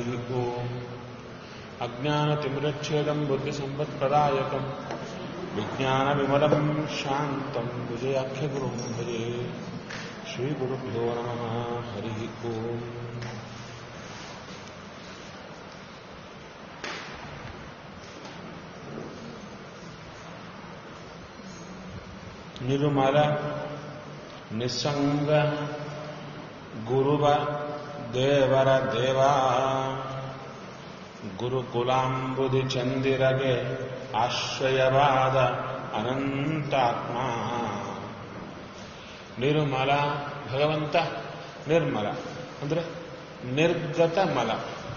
हरिः ओम् अज्ञानतिमिरच्छेदम् बुद्धिसम्पत्प्रदायकम् विज्ञानविमलम् शान्तम् विजयाख्यगुरुम् भजे श्रीगुरुभ्यो नमः हरिः ओम् ನಿರ್ಮಲ ನಿಸ್ಸಂಗ ಗುರುವ ದೇವರ ದೇವ ಗುರುಕುಲಾಂಬುಧಿ ಚಂದಿರಗೆ ಆಶ್ರಯವಾದ ಅನಂತಾತ್ಮ ನಿರ್ಮಲ ಭಗವಂತ ನಿರ್ಮಲ ಅಂದ್ರೆ ನಿರ್ಗತ ಮಲ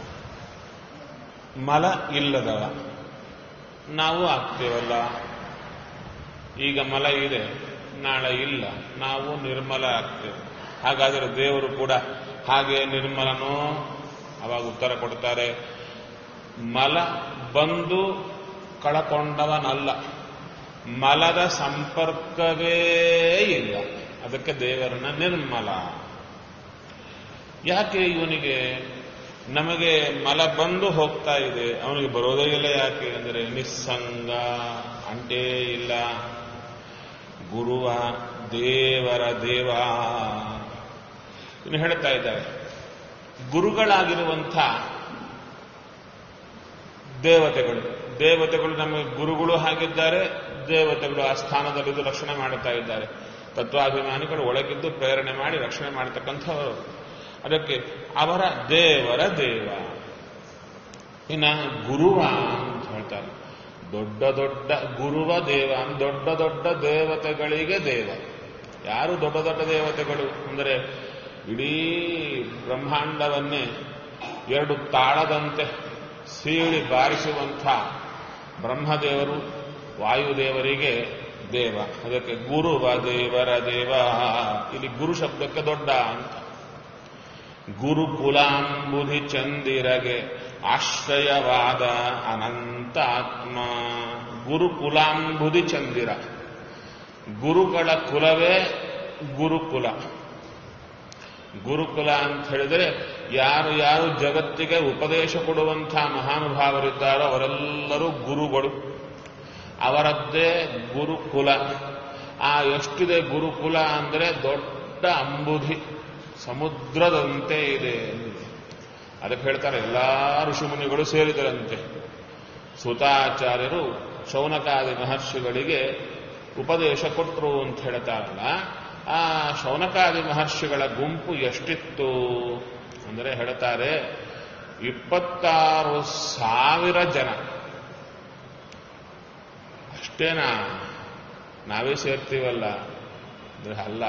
ಮಲ ಇಲ್ಲದವ ನಾವು ಆಗ್ತೇವಲ್ಲ ಈಗ ಮಲ ಇದೆ ನಾಳೆ ಇಲ್ಲ ನಾವು ನಿರ್ಮಲ ಆಗ್ತೇವೆ ಹಾಗಾದರೆ ದೇವರು ಕೂಡ ಹಾಗೆ ನಿರ್ಮಲನೋ ಅವಾಗ ಉತ್ತರ ಕೊಡ್ತಾರೆ ಮಲ ಬಂದು ಕಳಕೊಂಡವನಲ್ಲ ಮಲದ ಸಂಪರ್ಕವೇ ಇಲ್ಲ ಅದಕ್ಕೆ ದೇವರನ್ನ ನಿರ್ಮಲ ಯಾಕೆ ಇವನಿಗೆ ನಮಗೆ ಮಲ ಬಂದು ಹೋಗ್ತಾ ಇದೆ ಅವನಿಗೆ ಬರೋದೇ ಇಲ್ಲ ಯಾಕೆ ಅಂದರೆ ನಿಸ್ಸಂಗ ಅಂಟೇ ಇಲ್ಲ ಗುರುವ ದೇವರ ದೇವ ಇನ್ನು ಹೇಳ್ತಾ ಇದ್ದಾರೆ ಗುರುಗಳಾಗಿರುವಂಥ ದೇವತೆಗಳು ದೇವತೆಗಳು ನಮಗೆ ಗುರುಗಳು ಹಾಗಿದ್ದಾರೆ ದೇವತೆಗಳು ಆ ಸ್ಥಾನದಲ್ಲಿದ್ದು ರಕ್ಷಣೆ ಮಾಡುತ್ತಾ ಇದ್ದಾರೆ ತತ್ವಾಭಿಮಾನಿಗಳು ಒಳಗಿದ್ದು ಪ್ರೇರಣೆ ಮಾಡಿ ರಕ್ಷಣೆ ಮಾಡತಕ್ಕಂಥವರು ಅದಕ್ಕೆ ಅವರ ದೇವರ ದೇವ ಇನ್ನ ಗುರುವ ಅಂತ ಹೇಳ್ತಾರೆ ದೊಡ್ಡ ದೊಡ್ಡ ಗುರುವ ದೇವ ದೊಡ್ಡ ದೊಡ್ಡ ದೇವತೆಗಳಿಗೆ ದೇವ ಯಾರು ದೊಡ್ಡ ದೊಡ್ಡ ದೇವತೆಗಳು ಅಂದರೆ ಇಡೀ ಬ್ರಹ್ಮಾಂಡವನ್ನೇ ಎರಡು ತಾಳದಂತೆ ಸೀಳಿ ಬಾರಿಸುವಂಥ ಬ್ರಹ್ಮದೇವರು ವಾಯುದೇವರಿಗೆ ದೇವ ಅದಕ್ಕೆ ಗುರುವ ದೇವರ ದೇವ ಇಲ್ಲಿ ಗುರು ಶಬ್ದಕ್ಕೆ ದೊಡ್ಡ ಅಂತ ಗುರುಕುಲಾಂಬುಧಿ ಚಂದಿರಗೆ ಆಶ್ರಯವಾದ ಅನಂತ ಆತ್ಮ ಗುರುಕುಲಾಂಬುಧಿ ಚಂದಿರ ಗುರುಗಳ ಕುಲವೇ ಗುರುಕುಲ ಗುರುಕುಲ ಅಂತ ಹೇಳಿದರೆ ಯಾರು ಯಾರು ಜಗತ್ತಿಗೆ ಉಪದೇಶ ಕೊಡುವಂಥ ಮಹಾನುಭಾವರಿದ್ದಾರೋ ಅವರೆಲ್ಲರೂ ಗುರುಗಳು ಅವರದ್ದೇ ಗುರುಕುಲ ಆ ಎಷ್ಟಿದೆ ಗುರುಕುಲ ಅಂದರೆ ದೊಡ್ಡ ಅಂಬುಧಿ ಸಮುದ್ರದಂತೆ ಇದೆ ಅದಕ್ಕೆ ಹೇಳ್ತಾರೆ ಎಲ್ಲಾ ಋಷಿಮುನಿಗಳು ಸೇರಿದರಂತೆ ಸುತಾಚಾರ್ಯರು ಶೌನಕಾದಿ ಮಹರ್ಷಿಗಳಿಗೆ ಉಪದೇಶ ಕೊಟ್ಟರು ಅಂತ ಹೇಳ್ತಾರಲ್ಲ ಆ ಶೌನಕಾದಿ ಮಹರ್ಷಿಗಳ ಗುಂಪು ಎಷ್ಟಿತ್ತು ಅಂದರೆ ಹೇಳ್ತಾರೆ ಇಪ್ಪತ್ತಾರು ಸಾವಿರ ಜನ ಅಷ್ಟೇನಾ ನಾವೇ ಸೇರ್ತೀವಲ್ಲ ಅಂದ್ರೆ ಅಲ್ಲ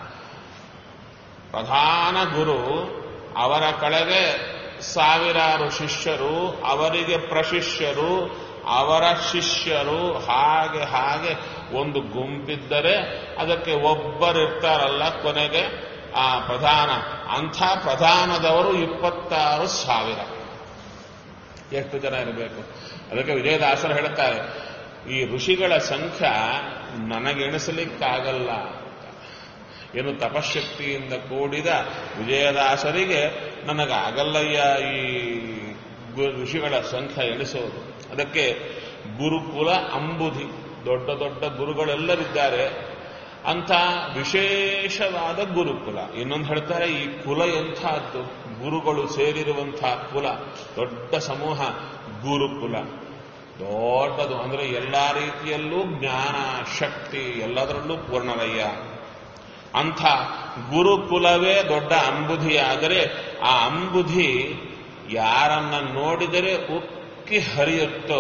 ಪ್ರಧಾನ ಗುರು ಅವರ ಕೆಳಗೆ ಸಾವಿರಾರು ಶಿಷ್ಯರು ಅವರಿಗೆ ಪ್ರಶಿಷ್ಯರು ಅವರ ಶಿಷ್ಯರು ಹಾಗೆ ಹಾಗೆ ಒಂದು ಗುಂಪಿದ್ದರೆ ಅದಕ್ಕೆ ಒಬ್ಬರಿರ್ತಾರಲ್ಲ ಕೊನೆಗೆ ಆ ಪ್ರಧಾನ ಅಂಥ ಪ್ರಧಾನದವರು ಇಪ್ಪತ್ತಾರು ಸಾವಿರ ಎಷ್ಟು ಜನ ಇರಬೇಕು ಅದಕ್ಕೆ ವಿಜಯದಾಸರು ಹೇಳ್ತಾರೆ ಈ ಋಷಿಗಳ ಸಂಖ್ಯೆ ನನಗೆಣಿಸಲಿಕ್ಕಾಗಲ್ಲ ಏನು ತಪಶಕ್ತಿಯಿಂದ ಕೂಡಿದ ವಿಜಯದಾಸರಿಗೆ ನನಗಾಗಲ್ಲಯ್ಯ ಈ ಋಷಿಗಳ ಸಂಖ್ಯೆ ಎಣಿಸೋದು ಅದಕ್ಕೆ ಗುರುಕುಲ ಅಂಬುಧಿ ದೊಡ್ಡ ದೊಡ್ಡ ಗುರುಗಳೆಲ್ಲರಿದ್ದಾರೆ ಅಂತ ವಿಶೇಷವಾದ ಗುರುಕುಲ ಇನ್ನೊಂದು ಹೇಳ್ತಾರೆ ಈ ಕುಲ ಎಂಥದ್ದು ಗುರುಗಳು ಸೇರಿರುವಂತಹ ಕುಲ ದೊಡ್ಡ ಸಮೂಹ ಗುರುಕುಲ ದೊಡ್ಡದು ಅಂದರೆ ಎಲ್ಲ ರೀತಿಯಲ್ಲೂ ಜ್ಞಾನ ಶಕ್ತಿ ಎಲ್ಲದರಲ್ಲೂ ಪೂರ್ಣವಯ್ಯ ಅಂಥ ಗುರುಕುಲವೇ ದೊಡ್ಡ ಅಂಬುಧಿಯಾದರೆ ಆ ಅಂಬುಧಿ ಯಾರನ್ನ ನೋಡಿದರೆ ಉಕ್ಕಿ ಹರಿಯುತ್ತೋ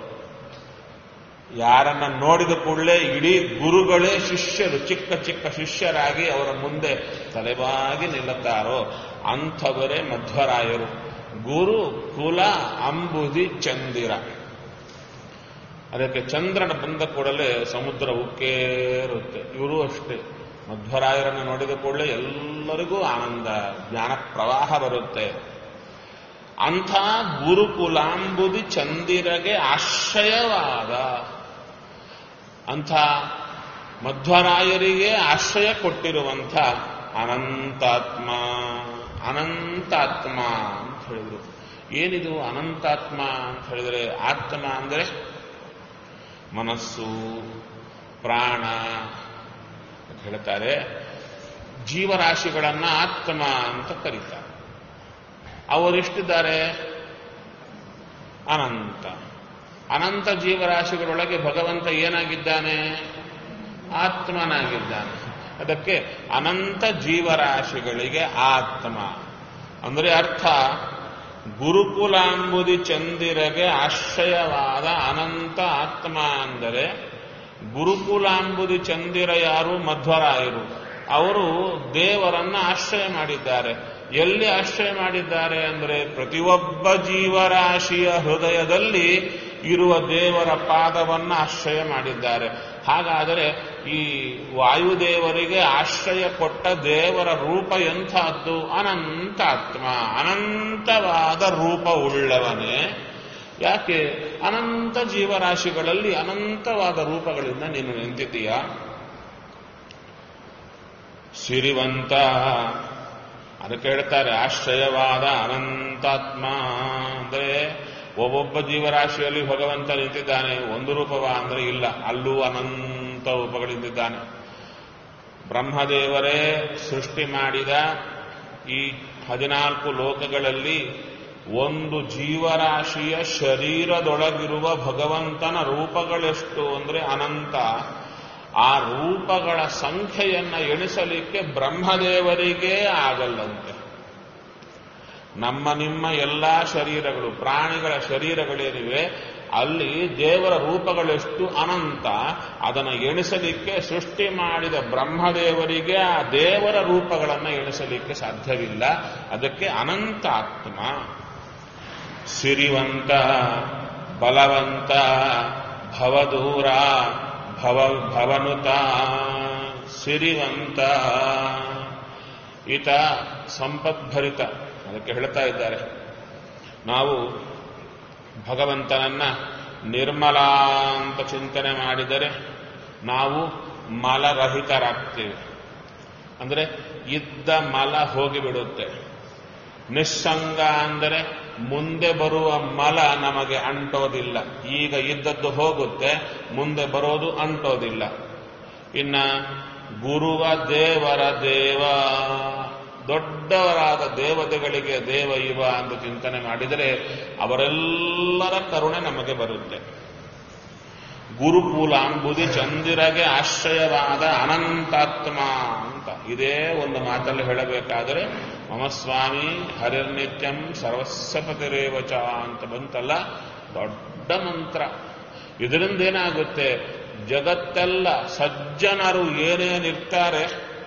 ಯಾರನ್ನ ನೋಡಿದ ಕೂಡಲೇ ಇಡೀ ಗುರುಗಳೇ ಶಿಷ್ಯರು ಚಿಕ್ಕ ಚಿಕ್ಕ ಶಿಷ್ಯರಾಗಿ ಅವರ ಮುಂದೆ ತಲೆಬಾಗಿ ನಿಲ್ಲುತ್ತಾರೋ ಅಂಥವರೇ ಮಧ್ವರಾಯರು ಗುರು ಕುಲ ಅಂಬುಧಿ ಚಂದಿರ ಅದಕ್ಕೆ ಚಂದ್ರನ ಬಂದ ಕೂಡಲೇ ಸಮುದ್ರ ಉಕ್ಕೇರುತ್ತೆ ಇವರು ಅಷ್ಟೇ ಮಧ್ವರಾಯರನ್ನು ನೋಡಿದ ಕೂಡಲೇ ಎಲ್ಲರಿಗೂ ಆನಂದ ಜ್ಞಾನ ಪ್ರವಾಹ ಬರುತ್ತೆ ಅಂಥ ಗುರುಕುಲಾಂಬುದಿ ಚಂದಿರಗೆ ಆಶ್ರಯವಾದ ಅಂಥ ಮಧ್ವರಾಯರಿಗೆ ಆಶ್ರಯ ಕೊಟ್ಟಿರುವಂಥ ಅನಂತಾತ್ಮ ಅನಂತಾತ್ಮ ಅಂತ ಹೇಳಿದ್ರು ಏನಿದು ಅನಂತಾತ್ಮ ಅಂತ ಹೇಳಿದರೆ ಆತ್ಮ ಅಂದರೆ ಮನಸ್ಸು ಪ್ರಾಣ ಅಂತ ಹೇಳ್ತಾರೆ ಜೀವರಾಶಿಗಳನ್ನ ಆತ್ಮ ಅಂತ ಕರೀತಾರೆ ಅವರೆಷ್ಟಿದ್ದಾರೆ ಅನಂತ ಅನಂತ ಜೀವರಾಶಿಗಳೊಳಗೆ ಭಗವಂತ ಏನಾಗಿದ್ದಾನೆ ಆತ್ಮನಾಗಿದ್ದಾನೆ ಅದಕ್ಕೆ ಅನಂತ ಜೀವರಾಶಿಗಳಿಗೆ ಆತ್ಮ ಅಂದರೆ ಅರ್ಥ ಗುರುಕುಲಾಂಬುದಿ ಚಂದಿರಗೆ ಆಶ್ರಯವಾದ ಅನಂತ ಆತ್ಮ ಅಂದರೆ ಗುರುಕುಲಾಂಬುದಿ ಚಂದಿರ ಯಾರು ಮಧ್ವರಾಯರು ಅವರು ದೇವರನ್ನ ಆಶ್ರಯ ಮಾಡಿದ್ದಾರೆ ಎಲ್ಲಿ ಆಶ್ರಯ ಮಾಡಿದ್ದಾರೆ ಅಂದರೆ ಪ್ರತಿಯೊಬ್ಬ ಜೀವರಾಶಿಯ ಹೃದಯದಲ್ಲಿ ಇರುವ ದೇವರ ಪಾದವನ್ನು ಆಶ್ರಯ ಮಾಡಿದ್ದಾರೆ ಹಾಗಾದರೆ ಈ ವಾಯುದೇವರಿಗೆ ಆಶ್ರಯ ಕೊಟ್ಟ ದೇವರ ರೂಪ ಎಂಥದ್ದು ಅನಂತಾತ್ಮ ಅನಂತವಾದ ರೂಪ ಉಳ್ಳವನೇ ಯಾಕೆ ಅನಂತ ಜೀವರಾಶಿಗಳಲ್ಲಿ ಅನಂತವಾದ ರೂಪಗಳಿಂದ ನೀನು ನಿಂತಿದ್ದೀಯಾ ಸಿರಿವಂತ ಅದಕ್ಕೆ ಹೇಳ್ತಾರೆ ಆಶ್ರಯವಾದ ಅನಂತಾತ್ಮ ಅಂದರೆ ಒಬ್ಬೊಬ್ಬ ಜೀವರಾಶಿಯಲ್ಲಿ ಭಗವಂತ ನಿಂತಿದ್ದಾನೆ ಒಂದು ರೂಪವ ಅಂದ್ರೆ ಇಲ್ಲ ಅಲ್ಲೂ ಅನಂತ ರೂಪಗಳಿಂದಿದ್ದಾನೆ ಬ್ರಹ್ಮದೇವರೇ ಸೃಷ್ಟಿ ಮಾಡಿದ ಈ ಹದಿನಾಲ್ಕು ಲೋಕಗಳಲ್ಲಿ ಒಂದು ಜೀವರಾಶಿಯ ಶರೀರದೊಳಗಿರುವ ಭಗವಂತನ ರೂಪಗಳೆಷ್ಟು ಅಂದ್ರೆ ಅನಂತ ಆ ರೂಪಗಳ ಸಂಖ್ಯೆಯನ್ನ ಎಣಿಸಲಿಕ್ಕೆ ಬ್ರಹ್ಮದೇವರಿಗೇ ಆಗಲ್ಲಂತೆ ನಮ್ಮ ನಿಮ್ಮ ಎಲ್ಲಾ ಶರೀರಗಳು ಪ್ರಾಣಿಗಳ ಶರೀರಗಳೇನಿವೆ ಅಲ್ಲಿ ದೇವರ ರೂಪಗಳೆಷ್ಟು ಅನಂತ ಅದನ್ನು ಎಣಿಸಲಿಕ್ಕೆ ಸೃಷ್ಟಿ ಮಾಡಿದ ಬ್ರಹ್ಮದೇವರಿಗೆ ಆ ದೇವರ ರೂಪಗಳನ್ನು ಎಣಿಸಲಿಕ್ಕೆ ಸಾಧ್ಯವಿಲ್ಲ ಅದಕ್ಕೆ ಅನಂತ ಆತ್ಮ ಸಿರಿವಂತ ಬಲವಂತ ಭವದೂರ ಭವ ಭವನುತ ಸಿರಿವಂತ ಈತ ಸಂಪದ್ಭರಿತ ಅದಕ್ಕೆ ಹೇಳ್ತಾ ಇದ್ದಾರೆ ನಾವು ಭಗವಂತನನ್ನ ನಿರ್ಮಲ ಅಂತ ಚಿಂತನೆ ಮಾಡಿದರೆ ನಾವು ಮಲರಹಿತರಾಗ್ತೇವೆ ಅಂದರೆ ಇದ್ದ ಮಲ ಹೋಗಿಬಿಡುತ್ತೆ ನಿಸ್ಸಂಗ ಅಂದರೆ ಮುಂದೆ ಬರುವ ಮಲ ನಮಗೆ ಅಂಟೋದಿಲ್ಲ ಈಗ ಇದ್ದದ್ದು ಹೋಗುತ್ತೆ ಮುಂದೆ ಬರೋದು ಅಂಟೋದಿಲ್ಲ ಇನ್ನ ಗುರುವ ದೇವರ ದೇವ ದೊಡ್ಡವರಾದ ದೇವತೆಗಳಿಗೆ ದೇವ ಇವ ಅಂತ ಚಿಂತನೆ ಮಾಡಿದರೆ ಅವರೆಲ್ಲರ ಕರುಣೆ ನಮಗೆ ಬರುತ್ತೆ ಗುರುಕುಲಾಂಬುದಿ ಚಂದಿರಗೆ ಆಶ್ರಯವಾದ ಅನಂತಾತ್ಮ ಅಂತ ಇದೇ ಒಂದು ಮಾತಲ್ಲಿ ಹೇಳಬೇಕಾದರೆ ಮಮ ಸ್ವಾಮಿ ಹರಿರ್ನಿತ್ಯಂ ಸರ್ವಸ್ವಪತಿರೇವಚ ಅಂತ ಬಂತಲ್ಲ ದೊಡ್ಡ ಮಂತ್ರ ಇದರಿಂದ ಏನಾಗುತ್ತೆ ಜಗತ್ತೆಲ್ಲ ಸಜ್ಜನರು ಏನೇನಿರ್ತಾರೆ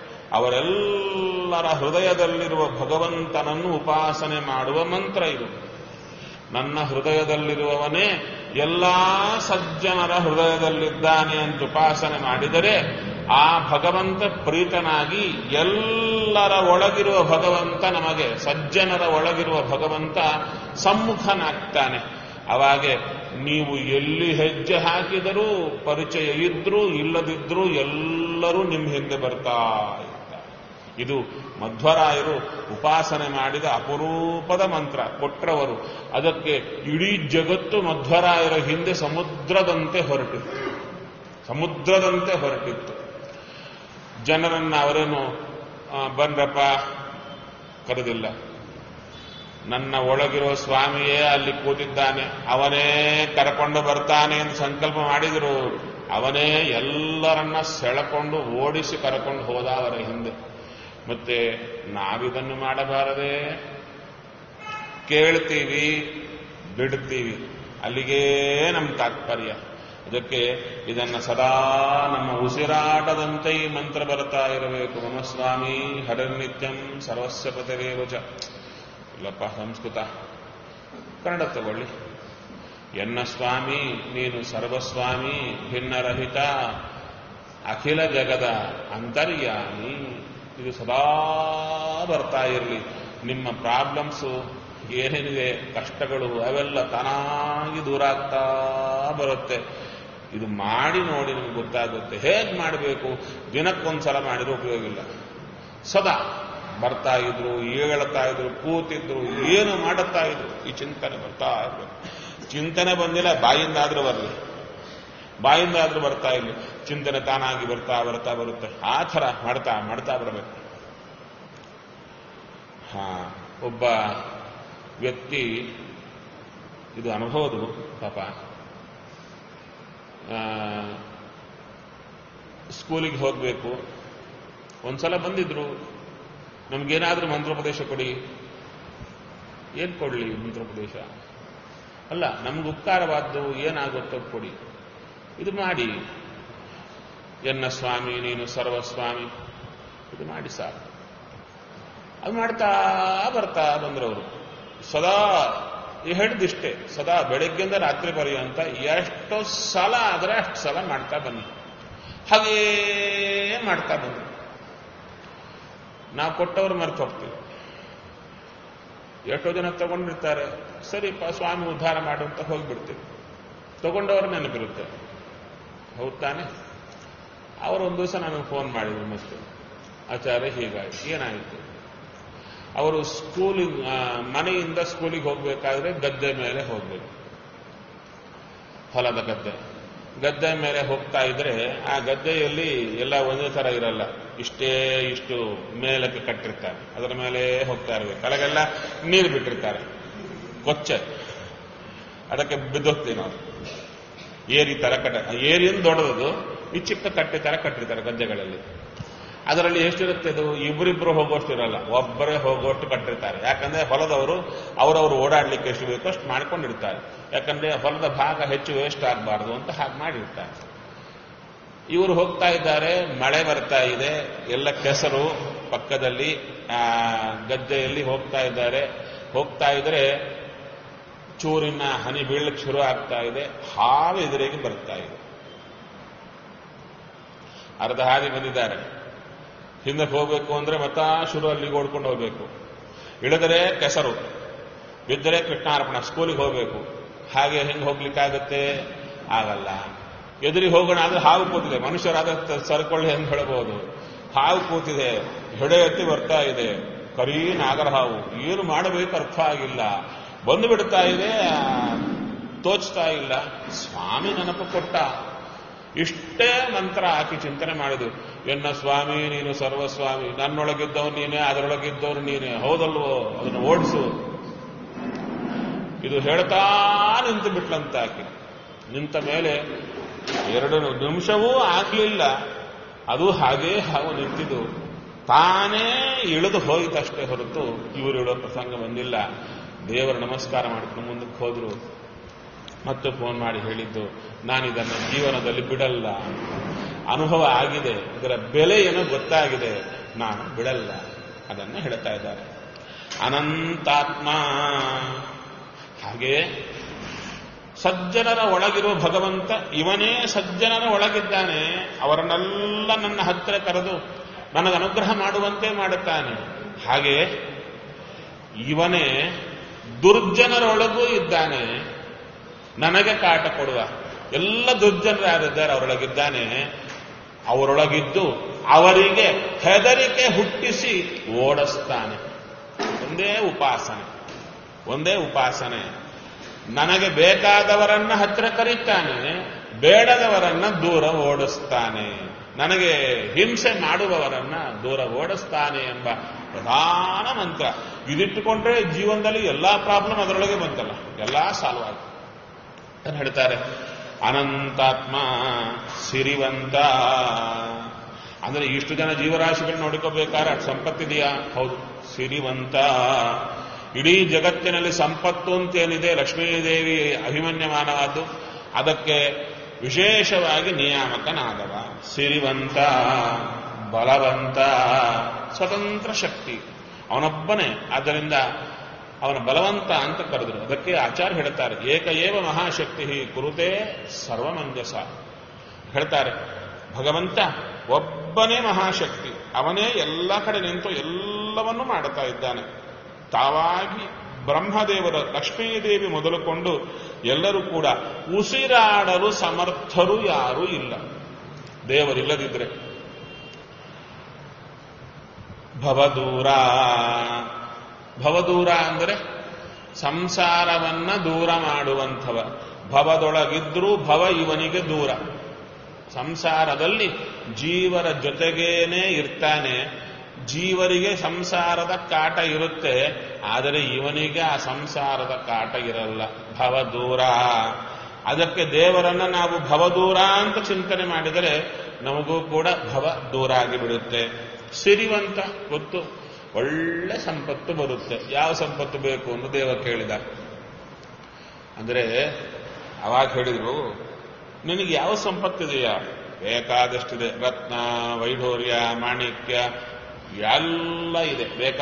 ಅವರೆಲ್ಲರ ಹೃದಯದಲ್ಲಿರುವ ಭಗವಂತನನ್ನು ಉಪಾಸನೆ ಮಾಡುವ ಮಂತ್ರ ಇದು ನನ್ನ ಹೃದಯದಲ್ಲಿರುವವನೇ ಎಲ್ಲಾ ಸಜ್ಜನರ ಹೃದಯದಲ್ಲಿದ್ದಾನೆ ಅಂತ ಉಪಾಸನೆ ಮಾಡಿದರೆ ಆ ಭಗವಂತ ಪ್ರೀತನಾಗಿ ಎಲ್ಲರ ಒಳಗಿರುವ ಭಗವಂತ ನಮಗೆ ಸಜ್ಜನರ ಒಳಗಿರುವ ಭಗವಂತ ಸಮ್ಮುಖನಾಗ್ತಾನೆ ಅವಾಗೆ ನೀವು ಎಲ್ಲಿ ಹೆಜ್ಜೆ ಹಾಕಿದರೂ ಪರಿಚಯ ಇದ್ರೂ ಇಲ್ಲದಿದ್ರೂ ಎಲ್ಲರೂ ನಿಮ್ಮ ಹಿಂದೆ ಬರ್ತಾ ಇರ್ತಾರೆ ಇದು ಮಧ್ವರಾಯರು ಉಪಾಸನೆ ಮಾಡಿದ ಅಪರೂಪದ ಮಂತ್ರ ಕೊಟ್ರವರು ಅದಕ್ಕೆ ಇಡೀ ಜಗತ್ತು ಮಧ್ವರಾಯರ ಹಿಂದೆ ಸಮುದ್ರದಂತೆ ಹೊರಟಿತ್ತು ಸಮುದ್ರದಂತೆ ಹೊರಟಿತ್ತು ಜನರನ್ನ ಅವರೇನು ಆ, ಬನ್ರಪ್ಪ ಕರೆದಿಲ್ಲ ನನ್ನ ಒಳಗಿರುವ ಸ್ವಾಮಿಯೇ ಅಲ್ಲಿ ಕೂತಿದ್ದಾನೆ ಅವನೇ ಕರ್ಕೊಂಡು ಬರ್ತಾನೆ ಎಂದು ಸಂಕಲ್ಪ ಮಾಡಿದರು ಅವನೇ ಎಲ್ಲರನ್ನ ಸೆಳೆಕೊಂಡು ಓಡಿಸಿ ಕರ್ಕೊಂಡು ಹೋದ ಅವರ ಹಿಂದೆ ಮತ್ತೆ ನಾವಿದನ್ನು ಮಾಡಬಾರದೆ ಕೇಳ್ತೀವಿ ಬಿಡ್ತೀವಿ ಅಲ್ಲಿಗೇ ನಮ್ಮ ತಾತ್ಪರ್ಯ ಅದಕ್ಕೆ ಇದನ್ನ ಸದಾ ನಮ್ಮ ಉಸಿರಾಟದಂತೆ ಈ ಮಂತ್ರ ಬರ್ತಾ ಇರಬೇಕು ಮಮ ಸ್ವಾಮಿ ಹರನಿತ್ಯಂ ಸರ್ವಸ್ವ ಪತಿರೇವಚ ಇಲ್ಲಪ್ಪ ಸಂಸ್ಕೃತ ಕನ್ನಡ ತಗೊಳ್ಳಿ ಎನ್ನ ಸ್ವಾಮಿ ನೀನು ಸರ್ವಸ್ವಾಮಿ ಭಿನ್ನರಹಿತ ಅಖಿಲ ಜಗದ ಅಂತರ್ಯಾಮಿ ಇದು ಸದಾ ಬರ್ತಾ ಇರಲಿ ನಿಮ್ಮ ಪ್ರಾಬ್ಲಮ್ಸು ಏನೇನಿದೆ ಕಷ್ಟಗಳು ಅವೆಲ್ಲ ತಾನಾಗಿ ದೂರ ಆಗ್ತಾ ಬರುತ್ತೆ ಇದು ಮಾಡಿ ನೋಡಿ ನಿಮ್ಗೆ ಗೊತ್ತಾಗುತ್ತೆ ಹೇಗೆ ಮಾಡಬೇಕು ದಿನಕ್ಕೊಂದ್ಸಲ ಮಾಡಿರೋ ಉಪಯೋಗ ಇಲ್ಲ ಸದಾ ಬರ್ತಾ ಇದ್ರು ಏಳ್ತಾ ಇದ್ರು ಕೂತಿದ್ರು ಏನು ಮಾಡುತ್ತಾ ಇದ್ರು ಈ ಚಿಂತನೆ ಬರ್ತಾ ಇದ್ರು ಚಿಂತನೆ ಬಂದಿಲ್ಲ ಬಾಯಿಂದಾದ್ರೂ ಬರಲಿ ಬಾಯಿಂದಾದ್ರೂ ಬರ್ತಾ ಇಲ್ಲ ಚಿಂತನೆ ತಾನಾಗಿ ಬರ್ತಾ ಬರ್ತಾ ಬರುತ್ತೆ ಆ ಥರ ಮಾಡ್ತಾ ಮಾಡ್ತಾ ಬರಬೇಕು ಹಾ ಒಬ್ಬ ವ್ಯಕ್ತಿ ಇದು ಅನುಭವದು ಪಾಪ ಆ, ಸ್ಕೂಲಿಗೆ ಹೋಗಬೇಕು ಒಂದ್ಸಲ ಬಂದಿದ್ರು ನಮ್ಗೇನಾದ್ರೂ ಮಂತ್ರೋಪದೇಶ ಕೊಡಿ ಏನ್ ಕೊಡ್ಲಿ ಮಂತ್ರೋಪದೇಶ ಅಲ್ಲ ನಮ್ಗೆ ಉಪಕಾರವಾದ್ದು ಏನಾಗುತ್ತೋ ಕೊಡಿ ಇದು ಮಾಡಿ ಎನ್ನ ಸ್ವಾಮಿ ನೀನು ಸರ್ವಸ್ವಾಮಿ ಇದು ಮಾಡಿ ಸಾಕು ಅದು ಮಾಡ್ತಾ ಬರ್ತಾ ಬಂದ್ರು ಅವರು ಸದಾ ಈ ಹೇಳಿದಿಷ್ಟೇ ಸದಾ ಬೆಳಗ್ಗೆಯಿಂದ ರಾತ್ರಿ ಪರ್ಯಂತ ಎಷ್ಟು ಸಲ ಆದರೆ ಅಷ್ಟು ಸಲ ಮಾಡ್ತಾ ಬನ್ನಿ ಹಾಗೇ ಮಾಡ್ತಾ ಬಂದ್ರು ನಾವು ಕೊಟ್ಟವರು ಮರೆತು ಹೋಗ್ತೀವಿ ಎಷ್ಟೋ ಜನ ತಗೊಂಡಿರ್ತಾರೆ ಸರಿಪ್ಪ ಸ್ವಾಮಿ ಉದ್ಧಾರ ಮಾಡು ಅಂತ ಹೋಗ್ಬಿಡ್ತೀವಿ ತಗೊಂಡವರು ನೆನಪಿರುತ್ತೆ ಹೌದ್ ತಾನೆ ಅವರು ಒಂದು ದಿವಸ ನನಗೆ ಫೋನ್ ಮಾಡಿದ್ರು ಮತ್ತೆ ಆಚಾರ್ಯ ಹೀಗಾಯ್ತು ಏನಾಯಿತು ಅವರು ಸ್ಕೂಲಿಗೆ ಮನೆಯಿಂದ ಸ್ಕೂಲಿಗೆ ಹೋಗ್ಬೇಕಾದ್ರೆ ಗದ್ದೆ ಮೇಲೆ ಹೋಗ್ಬೇಕು ಹೊಲದ ಗದ್ದೆ ಗದ್ದೆ ಮೇಲೆ ಹೋಗ್ತಾ ಇದ್ರೆ ಆ ಗದ್ದೆಯಲ್ಲಿ ಎಲ್ಲ ಒಂದೇ ತರ ಇರಲ್ಲ ಇಷ್ಟೇ ಇಷ್ಟು ಮೇಲಕ್ಕೆ ಕಟ್ಟಿರ್ತಾರೆ ಅದರ ಮೇಲೆ ಹೋಗ್ತಾ ಇರಬೇಕು ಕೆಳಗೆಲ್ಲ ನೀರು ಬಿಟ್ಟಿರ್ತಾರೆ ಕೊಚ್ಚೆ ಅದಕ್ಕೆ ಬಿದ್ದೋಗ್ತೀವಿ ನಾವು ಏರಿ ತರ ಕಟ್ಟ ಏರಿಯಿಂದ ದೊಡ್ಡದು ಈ ಚಿಕ್ಕ ಕಟ್ಟೆ ತರ ಕಟ್ಟಿರ್ತಾರೆ ಗದ್ದೆಗಳಲ್ಲಿ ಅದರಲ್ಲಿ ಎಷ್ಟಿರುತ್ತೆ ಇದು ಇಬ್ಬರಿಬ್ರು ಹೋಗುವಷ್ಟು ಇರಲ್ಲ ಒಬ್ಬರೇ ಹೋಗುವಷ್ಟು ಕಟ್ಟಿರ್ತಾರೆ ಯಾಕಂದ್ರೆ ಹೊಲದವರು ಅವರವರು ಓಡಾಡ್ಲಿಕ್ಕೆ ಎಷ್ಟು ಬೇಕೋ ಅಷ್ಟು ಮಾಡ್ಕೊಂಡಿರ್ತಾರೆ ಯಾಕಂದ್ರೆ ಹೊಲದ ಭಾಗ ಹೆಚ್ಚು ವೇಸ್ಟ್ ಆಗಬಾರ್ದು ಅಂತ ಹಾಗೆ ಮಾಡಿರ್ತಾರೆ ಇವರು ಹೋಗ್ತಾ ಇದ್ದಾರೆ ಮಳೆ ಬರ್ತಾ ಇದೆ ಎಲ್ಲ ಕೆಸರು ಪಕ್ಕದಲ್ಲಿ ಆ ಗದ್ದೆಯಲ್ಲಿ ಹೋಗ್ತಾ ಇದ್ದಾರೆ ಹೋಗ್ತಾ ಇದ್ರೆ ಚೂರಿನ ಹನಿ ಬೀಳಕ್ಕೆ ಶುರು ಆಗ್ತಾ ಇದೆ ಹಾವು ಎದುರಿಗೆ ಬರ್ತಾ ಇದೆ ಅರ್ಧ ಹಾದಿ ಬಂದಿದ್ದಾರೆ ಹಿಂದಕ್ಕೆ ಹೋಗ್ಬೇಕು ಅಂದ್ರೆ ಮತ್ತ ಶುರು ಅಲ್ಲಿಗೆ ಓಡ್ಕೊಂಡು ಹೋಗ್ಬೇಕು ಇಳಿದರೆ ಕೆಸರು ಬಿದ್ದರೆ ಕೃಷ್ಣಾರ್ಪಣ ಸ್ಕೂಲಿಗೆ ಹೋಗ್ಬೇಕು ಹಾಗೆ ಹೆಂಗೆ ಹೋಗ್ಲಿಕ್ಕಾಗತ್ತೆ ಆಗಲ್ಲ ಎದುರಿಗೆ ಹೋಗೋಣ ಅಂದ್ರೆ ಹಾವು ಕೂತಿದೆ ಮನುಷ್ಯರಾದ ಸರ್ಕೊಳ್ಳಿ ಅಂತ ಹೇಳಬಹುದು ಹಾವು ಕೂತಿದೆ ಹೆಡೆ ಎತ್ತಿ ಬರ್ತಾ ಇದೆ ಕರೀ ನಾಗರ ಹಾವು ಏನು ಮಾಡಬೇಕು ಅರ್ಥ ಆಗಿಲ್ಲ ಬಂದು ಬಿಡ್ತಾ ಇದೆ ಆ, ತೋಚ್ತಾ ಇಲ್ಲ ಸ್ವಾಮಿ ನೆನಪು ಕೊಟ್ಟ ಇಷ್ಟೇ ಮಂತ್ರ ಹಾಕಿ ಚಿಂತನೆ ಮಾಡಿದ್ರು ಎನ್ನ ಸ್ವಾಮಿ ನೀನು ಸರ್ವಸ್ವಾಮಿ ನನ್ನೊಳಗಿದ್ದವನು ನೀನೇ ಅದರೊಳಗಿದ್ದವನು ನೀನೇ ಹೌದಲ್ವೋ ಅದನ್ನು ಓಡಿಸು ಇದು ಹೇಳ್ತಾ ನಿಂತು ಬಿಟ್ಲಂತ ಆಕೆ ನಿಂತ ಮೇಲೆ ಎರಡು ನಿಮಿಷವೂ ಆಗ್ಲಿಲ್ಲ ಅದು ಹಾಗೇ ಹಾವು ನಿಂತಿದ್ದು ತಾನೇ ಇಳಿದು ಹೋಯಿತಷ್ಟೇ ಹೊರತು ಇವರು ಇಳೋ ಪ್ರಸಂಗ ಬಂದಿಲ್ಲ ದೇವರ ನಮಸ್ಕಾರ ಮಾಡ್ಕೊಂಡು ಮುಂದಕ್ಕೆ ಹೋದ್ರು ಮತ್ತೆ ಫೋನ್ ಮಾಡಿ ಹೇಳಿದ್ದು ನಾನು ಇದನ್ನು ಜೀವನದಲ್ಲಿ ಬಿಡಲ್ಲ ಅನುಭವ ಆಗಿದೆ ಇದರ ಬೆಲೆ ಏನೋ ಗೊತ್ತಾಗಿದೆ ನಾನು ಬಿಡಲ್ಲ ಅದನ್ನು ಹೇಳ್ತಾ ಇದ್ದಾರೆ ಅನಂತಾತ್ಮ ಹಾಗೆ ಸಜ್ಜನರ ಒಳಗಿರುವ ಭಗವಂತ ಇವನೇ ಸಜ್ಜನರ ಒಳಗಿದ್ದಾನೆ ಅವರನ್ನೆಲ್ಲ ನನ್ನ ಹತ್ತಿರ ಕರೆದು ನನಗೆ ಅನುಗ್ರಹ ಮಾಡುವಂತೆ ಮಾಡುತ್ತಾನೆ ಹಾಗೆ ಇವನೇ ದುರ್ಜನರೊಳಗೂ ಇದ್ದಾನೆ ನನಗೆ ಕಾಟ ಕೊಡುವ ಎಲ್ಲ ದುರ್ಜನರು ಯಾರಿದ್ದಾರೆ ಅವರೊಳಗಿದ್ದಾನೆ ಅವರೊಳಗಿದ್ದು ಅವರಿಗೆ ಹೆದರಿಕೆ ಹುಟ್ಟಿಸಿ ಓಡಿಸ್ತಾನೆ ಒಂದೇ ಉಪಾಸನೆ ಒಂದೇ ಉಪಾಸನೆ ನನಗೆ ಬೇಕಾದವರನ್ನ ಹತ್ತಿರ ಕರೀತಾನೆ ಬೇಡದವರನ್ನ ದೂರ ಓಡಿಸ್ತಾನೆ ನನಗೆ ಹಿಂಸೆ ಮಾಡುವವರನ್ನ ದೂರ ಓಡಿಸ್ತಾನೆ ಎಂಬ ಪ್ರಧಾನ ಮಂತ್ರ ಇದಿಟ್ಟುಕೊಂಡ್ರೆ ಜೀವನದಲ್ಲಿ ಎಲ್ಲಾ ಪ್ರಾಬ್ಲಮ್ ಅದರೊಳಗೆ ಬಂತಲ್ಲ ಎಲ್ಲಾ ಸಾಲ್ವ್ ಆಗುತ್ತೆ ಅಂತ ಹೇಳ್ತಾರೆ ಅನಂತಾತ್ಮ ಸಿರಿವಂತ ಅಂದ್ರೆ ಇಷ್ಟು ಜನ ಜೀವರಾಶಿಗಳು ನೋಡ್ಕೋಬೇಕಾದ್ರೆ ಅಷ್ಟು ಸಂಪತ್ತಿದೆಯಾ ಹೌದು ಸಿರಿವಂತ ಇಡೀ ಜಗತ್ತಿನಲ್ಲಿ ಸಂಪತ್ತು ಅಂತೇನಿದೆ ಲಕ್ಷ್ಮೀದೇವಿ ಅಭಿಮನ್ಯಮಾನವಾದ್ದು ಅದಕ್ಕೆ ವಿಶೇಷವಾಗಿ ನಿಯಾಮಕನಾದವ ಸಿರಿವಂತ ಬಲವಂತ ಸ್ವತಂತ್ರ ಶಕ್ತಿ ಅವನೊಬ್ಬನೇ ಆದ್ದರಿಂದ ಅವನ ಬಲವಂತ ಅಂತ ಕರೆದರು ಅದಕ್ಕೆ ಆಚಾರ್ಯ ಹೇಳ್ತಾರೆ ಏಕ ಏವ ಮಹಾಶಕ್ತಿ ಕುರುತೆ ಸರ್ವಮಂಜಸ ಹೇಳ್ತಾರೆ ಭಗವಂತ ಒಬ್ಬನೇ ಮಹಾಶಕ್ತಿ ಅವನೇ ಎಲ್ಲ ಕಡೆ ನಿಂತು ಎಲ್ಲವನ್ನೂ ಮಾಡುತ್ತಾ ಇದ್ದಾನೆ ತಾವಾಗಿ ಬ್ರಹ್ಮದೇವರ ಲಕ್ಷ್ಮೀದೇವಿ ಮೊದಲುಕೊಂಡು ಎಲ್ಲರೂ ಕೂಡ ಉಸಿರಾಡಲು ಸಮರ್ಥರು ಯಾರೂ ಇಲ್ಲ ದೇವರಿಲ್ಲದಿದ್ರೆ ಭವದೂರ ಭವದೂರ ಅಂದರೆ ಸಂಸಾರವನ್ನ ದೂರ ಮಾಡುವಂಥವ ಭವದೊಳಗಿದ್ರೂ ಭವ ಇವನಿಗೆ ದೂರ ಸಂಸಾರದಲ್ಲಿ ಜೀವರ ಜೊತೆಗೇನೆ ಇರ್ತಾನೆ ಜೀವರಿಗೆ ಸಂಸಾರದ ಕಾಟ ಇರುತ್ತೆ ಆದರೆ ಇವನಿಗೆ ಆ ಸಂಸಾರದ ಕಾಟ ಇರಲ್ಲ ಭವ ದೂರ ಅದಕ್ಕೆ ದೇವರನ್ನ ನಾವು ಭವದೂರ ಅಂತ ಚಿಂತನೆ ಮಾಡಿದರೆ ನಮಗೂ ಕೂಡ ಭವ ದೂರ ಆಗಿಬಿಡುತ್ತೆ ಸಿರಿವಂತ ಗೊತ್ತು ಒಳ್ಳೆ ಸಂಪತ್ತು ಬರುತ್ತೆ ಯಾವ ಸಂಪತ್ತು ಬೇಕು ಅಂತ ದೇವ ಕೇಳಿದ ಅಂದ್ರೆ ಅವಾಗ ಹೇಳಿದ್ರು ನಿನಗೆ ಯಾವ ಸಂಪತ್ತಿದೆಯಾ ಬೇಕಾದಷ್ಟಿದೆ ರತ್ನ ವೈಢೂರ್ಯ ಮಾಣಿಕ್ಯ ಎಲ್ಲ ಇದೆ ಬೇಕಾ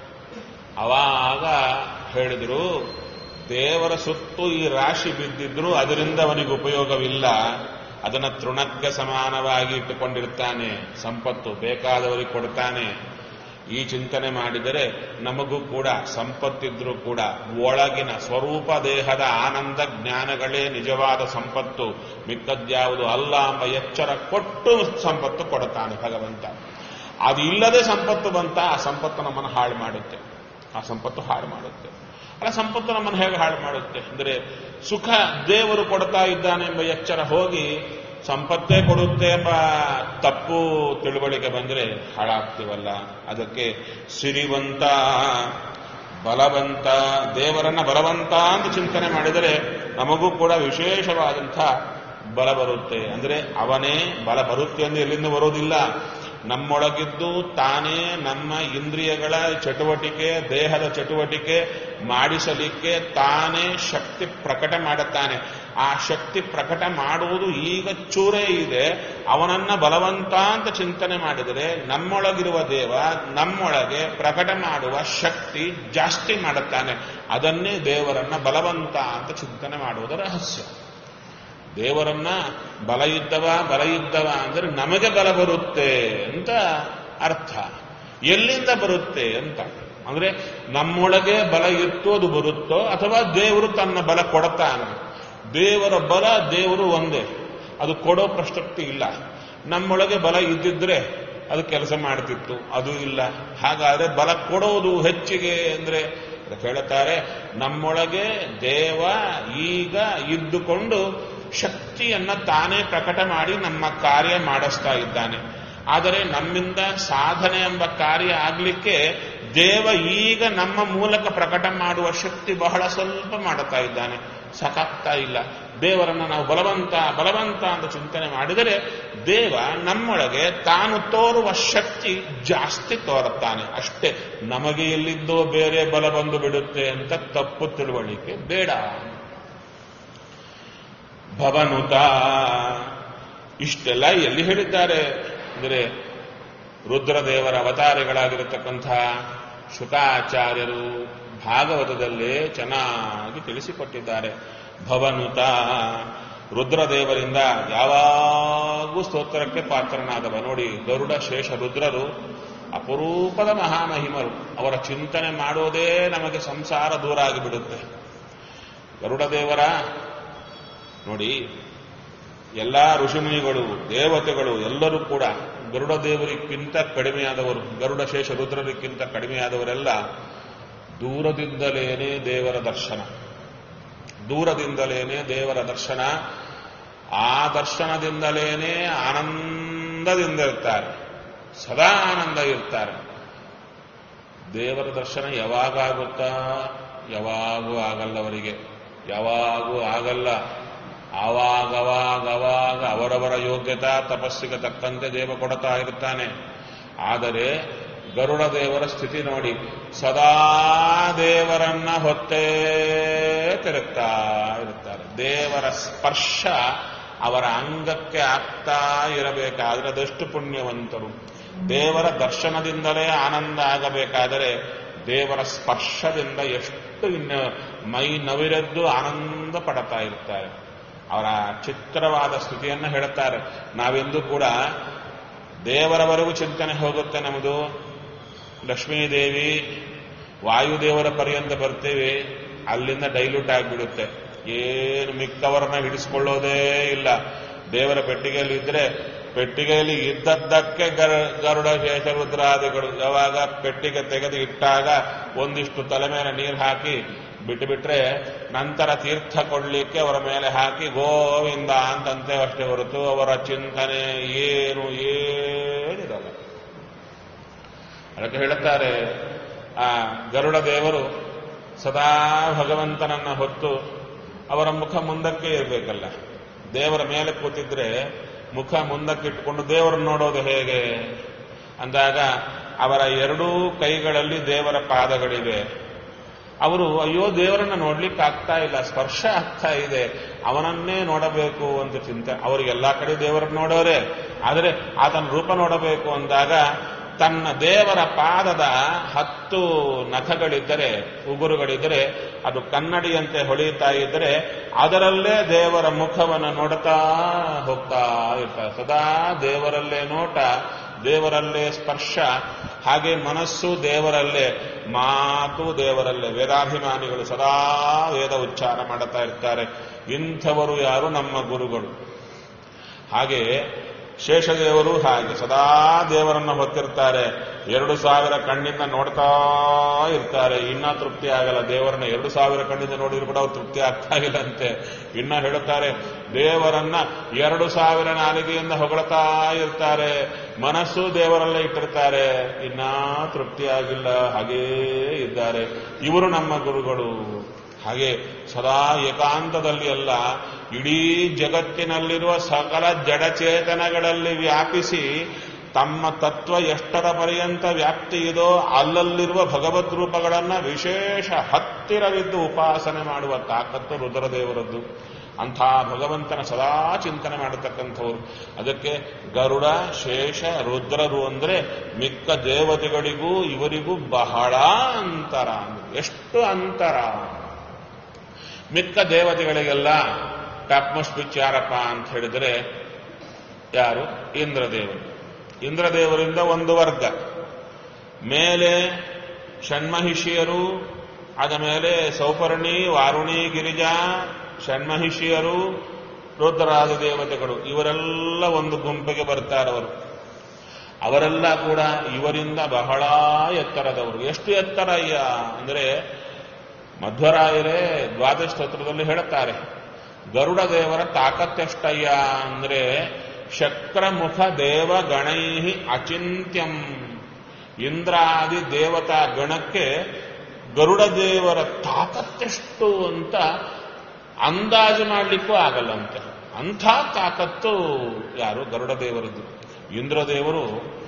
ಅವಾಗ ಹೇಳಿದ್ರು ದೇವರ ಸುತ್ತು ಈ ರಾಶಿ ಬಿದ್ದಿದ್ರು ಅದರಿಂದ ಅವನಿಗೆ ಉಪಯೋಗವಿಲ್ಲ ಅದನ್ನ ತೃಣಕ್ಕೆ ಸಮಾನವಾಗಿ ಇಟ್ಟುಕೊಂಡಿರ್ತಾನೆ ಸಂಪತ್ತು ಬೇಕಾದವರಿಗೆ ಕೊಡ್ತಾನೆ ಈ ಚಿಂತನೆ ಮಾಡಿದರೆ ನಮಗೂ ಕೂಡ ಸಂಪತ್ತಿದ್ರೂ ಕೂಡ ಒಳಗಿನ ಸ್ವರೂಪ ದೇಹದ ಆನಂದ ಜ್ಞಾನಗಳೇ ನಿಜವಾದ ಸಂಪತ್ತು ಮಿಕ್ಕದ್ಯಾವುದು ಅಲ್ಲ ಎಂಬ ಎಚ್ಚರ ಕೊಟ್ಟು ಸಂಪತ್ತು ಕೊಡುತ್ತಾನೆ ಭಗವಂತ ಅದು ಇಲ್ಲದೆ ಸಂಪತ್ತು ಬಂತ ಆ ಸಂಪತ್ತು ನಮ್ಮನ್ನು ಹಾಳು ಮಾಡುತ್ತೆ ಆ ಸಂಪತ್ತು ಹಾಳು ಮಾಡುತ್ತೆ ಅಲ್ಲ ಸಂಪತ್ತು ನಮ್ಮನ್ನು ಹೇಗೆ ಹಾಳು ಮಾಡುತ್ತೆ ಅಂದರೆ ಸುಖ ದೇವರು ಕೊಡ್ತಾ ಇದ್ದಾನೆ ಎಂಬ ಎಚ್ಚರ ಹೋಗಿ ಸಂಪತ್ತೇ ಕೊಡುತ್ತೆ ಎಂಬ ತಪ್ಪು ತಿಳುವಳಿಕೆ ಬಂದರೆ ಹಾಳಾಗ್ತೀವಲ್ಲ ಅದಕ್ಕೆ ಸಿರಿವಂತ ಬಲವಂತ ದೇವರನ್ನ ಬಲವಂತ ಅಂತ ಚಿಂತನೆ ಮಾಡಿದರೆ ನಮಗೂ ಕೂಡ ವಿಶೇಷವಾದಂಥ ಬಲ ಬರುತ್ತೆ ಅಂದರೆ ಅವನೇ ಬಲ ಬರುತ್ತೆ ಅಂದ್ರೆ ಎಲ್ಲಿಂದ ಬರೋದಿಲ್ಲ ನಮ್ಮೊಳಗಿದ್ದು ತಾನೇ ನಮ್ಮ ಇಂದ್ರಿಯಗಳ ಚಟುವಟಿಕೆ ದೇಹದ ಚಟುವಟಿಕೆ ಮಾಡಿಸಲಿಕ್ಕೆ ತಾನೇ ಶಕ್ತಿ ಪ್ರಕಟ ಮಾಡುತ್ತಾನೆ ಆ ಶಕ್ತಿ ಪ್ರಕಟ ಮಾಡುವುದು ಈಗ ಚೂರೇ ಇದೆ ಅವನನ್ನ ಬಲವಂತ ಅಂತ ಚಿಂತನೆ ಮಾಡಿದರೆ ನಮ್ಮೊಳಗಿರುವ ದೇವ ನಮ್ಮೊಳಗೆ ಪ್ರಕಟ ಮಾಡುವ ಶಕ್ತಿ ಜಾಸ್ತಿ ಮಾಡುತ್ತಾನೆ ಅದನ್ನೇ ದೇವರನ್ನ ಬಲವಂತ ಅಂತ ಚಿಂತನೆ ಮಾಡುವುದು ರಹಸ್ಯ ದೇವರನ್ನ ಬಲ ಇದ್ದವ ಬಲ ಇದ್ದವ ಅಂದರೆ ನಮಗೆ ಬಲ ಬರುತ್ತೆ ಅಂತ ಅರ್ಥ ಎಲ್ಲಿಂದ ಬರುತ್ತೆ ಅಂತ ಅಂದ್ರೆ ನಮ್ಮೊಳಗೆ ಬಲ ಇತ್ತು ಅದು ಬರುತ್ತೋ ಅಥವಾ ದೇವರು ತನ್ನ ಬಲ ಕೊಡ್ತಾನೆ ದೇವರ ಬಲ ದೇವರು ಒಂದೇ ಅದು ಕೊಡೋ ಪ್ರಸಕ್ತಿ ಇಲ್ಲ ನಮ್ಮೊಳಗೆ ಬಲ ಇದ್ದಿದ್ರೆ ಅದು ಕೆಲಸ ಮಾಡ್ತಿತ್ತು ಅದು ಇಲ್ಲ ಹಾಗಾದ್ರೆ ಬಲ ಕೊಡೋದು ಹೆಚ್ಚಿಗೆ ಅಂದ್ರೆ ಹೇಳ್ತಾರೆ ನಮ್ಮೊಳಗೆ ದೇವ ಈಗ ಇದ್ದುಕೊಂಡು ಶಕ್ತಿಯನ್ನ ತಾನೇ ಪ್ರಕಟ ಮಾಡಿ ನಮ್ಮ ಕಾರ್ಯ ಮಾಡಿಸ್ತಾ ಇದ್ದಾನೆ ಆದರೆ ನಮ್ಮಿಂದ ಸಾಧನೆ ಎಂಬ ಕಾರ್ಯ ಆಗಲಿಕ್ಕೆ ದೇವ ಈಗ ನಮ್ಮ ಮೂಲಕ ಪ್ರಕಟ ಮಾಡುವ ಶಕ್ತಿ ಬಹಳ ಸ್ವಲ್ಪ ಮಾಡುತ್ತಾ ಇದ್ದಾನೆ ಸಾಕಾಗ್ತಾ ಇಲ್ಲ ದೇವರನ್ನ ನಾವು ಬಲವಂತ ಬಲವಂತ ಅಂತ ಚಿಂತನೆ ಮಾಡಿದರೆ ದೇವ ನಮ್ಮೊಳಗೆ ತಾನು ತೋರುವ ಶಕ್ತಿ ಜಾಸ್ತಿ ತೋರುತ್ತಾನೆ ಅಷ್ಟೇ ನಮಗೆ ಎಲ್ಲಿದ್ದೋ ಬೇರೆ ಬಲ ಬಂದು ಬಿಡುತ್ತೆ ಅಂತ ತಪ್ಪು ತಿಳುವಳಿಕೆ ಬೇಡ ಭವನುತ ಇಷ್ಟೆಲ್ಲ ಎಲ್ಲಿ ಹೇಳಿದ್ದಾರೆ ಅಂದರೆ ರುದ್ರದೇವರ ಅವತಾರಿಗಳಾಗಿರತಕ್ಕಂಥ ಶುಕಾಚಾರ್ಯರು ಭಾಗವತದಲ್ಲೇ ಚೆನ್ನಾಗಿ ತಿಳಿಸಿಕೊಟ್ಟಿದ್ದಾರೆ ಭವನುತ ರುದ್ರದೇವರಿಂದ ಯಾವಾಗೂ ಸ್ತೋತ್ರಕ್ಕೆ ಪಾತ್ರನಾದವ ನೋಡಿ ಗರುಡ ಶೇಷ ರುದ್ರರು ಅಪರೂಪದ ಮಹಾಮಹಿಮರು ಅವರ ಚಿಂತನೆ ಮಾಡೋದೇ ನಮಗೆ ಸಂಸಾರ ದೂರ ಆಗಿಬಿಡುತ್ತೆ ಗರುಡದೇವರ ನೋಡಿ ಎಲ್ಲ ಋಷಿಮುನಿಗಳು ದೇವತೆಗಳು ಎಲ್ಲರೂ ಕೂಡ ಗರುಡ ದೇವರಿಗಿಂತ ಕಡಿಮೆಯಾದವರು ಗರುಡ ಶೇಷ ರುದ್ರರಿಗಿಂತ ಕಡಿಮೆಯಾದವರೆಲ್ಲ ದೂರದಿಂದಲೇನೆ ದೇವರ ದರ್ಶನ ದೂರದಿಂದಲೇನೆ ದೇವರ ದರ್ಶನ ಆ ದರ್ಶನದಿಂದಲೇನೆ ಆನಂದದಿಂದ ಇರ್ತಾರೆ ಸದಾ ಆನಂದ ಇರ್ತಾರೆ ದೇವರ ದರ್ಶನ ಯಾವಾಗ ಆಗುತ್ತಾ ಯಾವಾಗೂ ಆಗಲ್ಲ ಅವರಿಗೆ ಯಾವಾಗೂ ಆಗಲ್ಲ ಆವಾಗವಾಗವಾಗ ಅವರವರ ಯೋಗ್ಯತಾ ತಪಸ್ಸಿಗೆ ತಕ್ಕಂತೆ ದೇವ ಕೊಡ್ತಾ ಇರ್ತಾನೆ ಆದರೆ ಗರುಡ ದೇವರ ಸ್ಥಿತಿ ನೋಡಿ ಸದಾ ದೇವರನ್ನ ಹೊತ್ತೇ ತಿರುಗ್ತಾ ಇರುತ್ತಾರೆ ದೇವರ ಸ್ಪರ್ಶ ಅವರ ಅಂಗಕ್ಕೆ ಆಗ್ತಾ ಇರಬೇಕಾದ್ರೆ ಅದೆಷ್ಟು ಪುಣ್ಯವಂತರು ದೇವರ ದರ್ಶನದಿಂದಲೇ ಆನಂದ ಆಗಬೇಕಾದರೆ ದೇವರ ಸ್ಪರ್ಶದಿಂದ ಎಷ್ಟು ಇನ್ನು ಮೈ ನವಿರೆದ್ದು ಆನಂದ ಪಡ್ತಾ ಇರ್ತಾರೆ ಅವರ ಚಿತ್ರವಾದ ಸ್ಥಿತಿಯನ್ನು ಹೇಳುತ್ತಾರೆ ನಾವೆಂದೂ ಕೂಡ ದೇವರವರೆಗೂ ಚಿಂತನೆ ಹೋಗುತ್ತೆ ನಮ್ಮದು ಲಕ್ಷ್ಮೀದೇವಿ ವಾಯುದೇವರ ಪರ್ಯಂತ ಬರ್ತೀವಿ ಅಲ್ಲಿಂದ ಡೈಲ್ಯೂಟ್ ಆಗಿಬಿಡುತ್ತೆ ಏನು ಮಿಕ್ಕವರನ್ನ ಹಿಡಿಸ್ಕೊಳ್ಳೋದೇ ಇಲ್ಲ ದೇವರ ಪೆಟ್ಟಿಗೆಯಲ್ಲಿ ಇದ್ರೆ ಪೆಟ್ಟಿಗೆಯಲ್ಲಿ ಇದ್ದದ್ದಕ್ಕೆ ಗರ ಗರುಡ ಶೇಷ ರುದ್ರಾದಿಗಳು ಯಾವಾಗ ಪೆಟ್ಟಿಗೆ ತೆಗೆದು ಇಟ್ಟಾಗ ಒಂದಿಷ್ಟು ತಲೆ ಮೇಲೆ ನೀರು ಹಾಕಿ ಬಿಟ್ಟು ಬಿಟ್ರೆ ನಂತರ ತೀರ್ಥ ಕೊಡ್ಲಿಕ್ಕೆ ಅವರ ಮೇಲೆ ಹಾಕಿ ಗೋವಿಂದ ಅಂತಂತೆ ಅಷ್ಟೇ ಹೊರತು ಅವರ ಚಿಂತನೆ ಏನು ಏನಿರಲ್ಲ ಅದಕ್ಕೆ ಹೇಳುತ್ತಾರೆ ಆ ಗರುಡ ದೇವರು ಸದಾ ಭಗವಂತನನ್ನ ಹೊತ್ತು ಅವರ ಮುಖ ಮುಂದಕ್ಕೆ ಇರಬೇಕಲ್ಲ ದೇವರ ಮೇಲೆ ಕೂತಿದ್ರೆ ಮುಖ ಮುಂದಕ್ಕೆ ಇಟ್ಟುಕೊಂಡು ದೇವರನ್ನು ನೋಡೋದು ಹೇಗೆ ಅಂದಾಗ ಅವರ ಎರಡೂ ಕೈಗಳಲ್ಲಿ ದೇವರ ಪಾದಗಳಿವೆ ಅವರು ಅಯ್ಯೋ ದೇವರನ್ನ ನೋಡ್ಲಿಕ್ಕೆ ಆಗ್ತಾ ಇಲ್ಲ ಸ್ಪರ್ಶ ಆಗ್ತಾ ಇದೆ ಅವನನ್ನೇ ನೋಡಬೇಕು ಅಂತ ಚಿಂತೆ ಅವರಿಗೆಲ್ಲ ಕಡೆ ದೇವರನ್ನ ನೋಡೋರೆ ಆದರೆ ಆತನ ರೂಪ ನೋಡಬೇಕು ಅಂದಾಗ ತನ್ನ ದೇವರ ಪಾದದ ಹತ್ತು ನಖಗಳಿದ್ದರೆ ಉಗುರುಗಳಿದ್ದರೆ ಅದು ಕನ್ನಡಿಯಂತೆ ಹೊಳೆಯುತ್ತಾ ಇದ್ದರೆ ಅದರಲ್ಲೇ ದೇವರ ಮುಖವನ್ನು ನೋಡುತ್ತಾ ಹೋಗ್ತಾ ಇರ್ತಾರೆ ಸದಾ ದೇವರಲ್ಲೇ ನೋಟ ದೇವರಲ್ಲೇ ಸ್ಪರ್ಶ ಹಾಗೆ ಮನಸ್ಸು ದೇವರಲ್ಲೇ ಮಾತು ದೇವರಲ್ಲೇ ವೇದಾಭಿಮಾನಿಗಳು ಸದಾ ವೇದ ಉಚ್ಚಾರ ಮಾಡುತ್ತಾ ಇರ್ತಾರೆ ಇಂಥವರು ಯಾರು ನಮ್ಮ ಗುರುಗಳು ಹಾಗೆ ಶೇಷದೇವರು ಹಾಗೆ ಸದಾ ದೇವರನ್ನ ಹೊತ್ತಿರ್ತಾರೆ ಎರಡು ಸಾವಿರ ಕಣ್ಣಿಂದ ನೋಡ್ತಾ ಇರ್ತಾರೆ ಇನ್ನ ತೃಪ್ತಿ ಆಗಲ್ಲ ದೇವರನ್ನ ಎರಡು ಸಾವಿರ ಕಣ್ಣಿಂದ ನೋಡಿದ್ರು ಕೂಡ ಅವ್ರು ತೃಪ್ತಿ ಆಗ್ತಾ ಇಲ್ಲಂತೆ ಇನ್ನ ಹೇಳುತ್ತಾರೆ ದೇವರನ್ನ ಎರಡು ಸಾವಿರ ನಾಲಿಗೆಯಿಂದ ಹೊಗಳ್ತಾ ಇರ್ತಾರೆ ಮನಸ್ಸು ದೇವರಲ್ಲೇ ಇಟ್ಟಿರ್ತಾರೆ ಇನ್ನ ತೃಪ್ತಿ ಆಗಿಲ್ಲ ಹಾಗೇ ಇದ್ದಾರೆ ಇವರು ನಮ್ಮ ಗುರುಗಳು ಹಾಗೆ ಸದಾ ಏಕಾಂತದಲ್ಲಿ ಅಲ್ಲ ಇಡೀ ಜಗತ್ತಿನಲ್ಲಿರುವ ಸಕಲ ಜಡಚೇತನಗಳಲ್ಲಿ ವ್ಯಾಪಿಸಿ ತಮ್ಮ ತತ್ವ ಎಷ್ಟರ ಪರ್ಯಂತ ವ್ಯಾಪ್ತಿ ಇದೋ ಅಲ್ಲಲ್ಲಿರುವ ಭಗವದ್ ರೂಪಗಳನ್ನ ವಿಶೇಷ ಹತ್ತಿರವಿದ್ದು ಉಪಾಸನೆ ಮಾಡುವ ತಾಕತ್ತು ರುದ್ರದೇವರದ್ದು ಅಂಥ ಭಗವಂತನ ಸದಾ ಚಿಂತನೆ ಮಾಡತಕ್ಕಂಥವ್ರು ಅದಕ್ಕೆ ಗರುಡ ಶೇಷ ರುದ್ರರು ಅಂದ್ರೆ ಮಿಕ್ಕ ದೇವತೆಗಳಿಗೂ ಇವರಿಗೂ ಬಹಳ ಅಂತರ ಎಷ್ಟು ಅಂತರ ಮಿಕ್ಕ ದೇವತೆಗಳಿಗೆಲ್ಲ ಟಾಪ್ ಮೋಸ್ಟ್ ಪಿಚ್ ಯಾರಪ್ಪ ಅಂತ ಹೇಳಿದರೆ ಯಾರು ಇಂದ್ರದೇವರು ಇಂದ್ರದೇವರಿಂದ ಒಂದು ವರ್ಗ ಮೇಲೆ ಷಣ್ಮಹಿಷಿಯರು ಆದ ಮೇಲೆ ಸೌಪರ್ಣಿ ವಾರುಣಿ ಗಿರಿಜಾ ಷಣ್ಮಹಿಷಿಯರು ರುದ್ರಾದಿ ದೇವತೆಗಳು ಇವರೆಲ್ಲ ಒಂದು ಗುಂಪಿಗೆ ಬರ್ತಾರವರು ಅವರೆಲ್ಲ ಕೂಡ ಇವರಿಂದ ಬಹಳ ಎತ್ತರದವರು ಎಷ್ಟು ಎತ್ತರ ಅಯ್ಯ ಅಂದರೆ ಮಧ್ವರಾಯರೇ ದ್ವಾದಶ ಸ್ತೋತ್ರದಲ್ಲಿ ಹೇಳುತ್ತಾರೆ ಗರುಡ ದೇವರ ತಾಕತ್ತೆಷ್ಟಯ್ಯ ಅಂದ್ರೆ ಶಕ್ರಮುಖ ದೇವ ಗಣೈ ಅಚಿಂತ್ಯಂ ಇಂದ್ರಾದಿ ದೇವತಾ ಗಣಕ್ಕೆ ಗರುಡ ದೇವರ ತಾಕತ್ತೆಷ್ಟು ಅಂತ ಅಂದಾಜು ಮಾಡಲಿಕ್ಕೂ ಆಗಲ್ಲಂತೆ ಅಂಥ ತಾಕತ್ತು ಯಾರು ಗರುಡ ದೇವರದ್ದು ಇಂದ್ರದೇವರು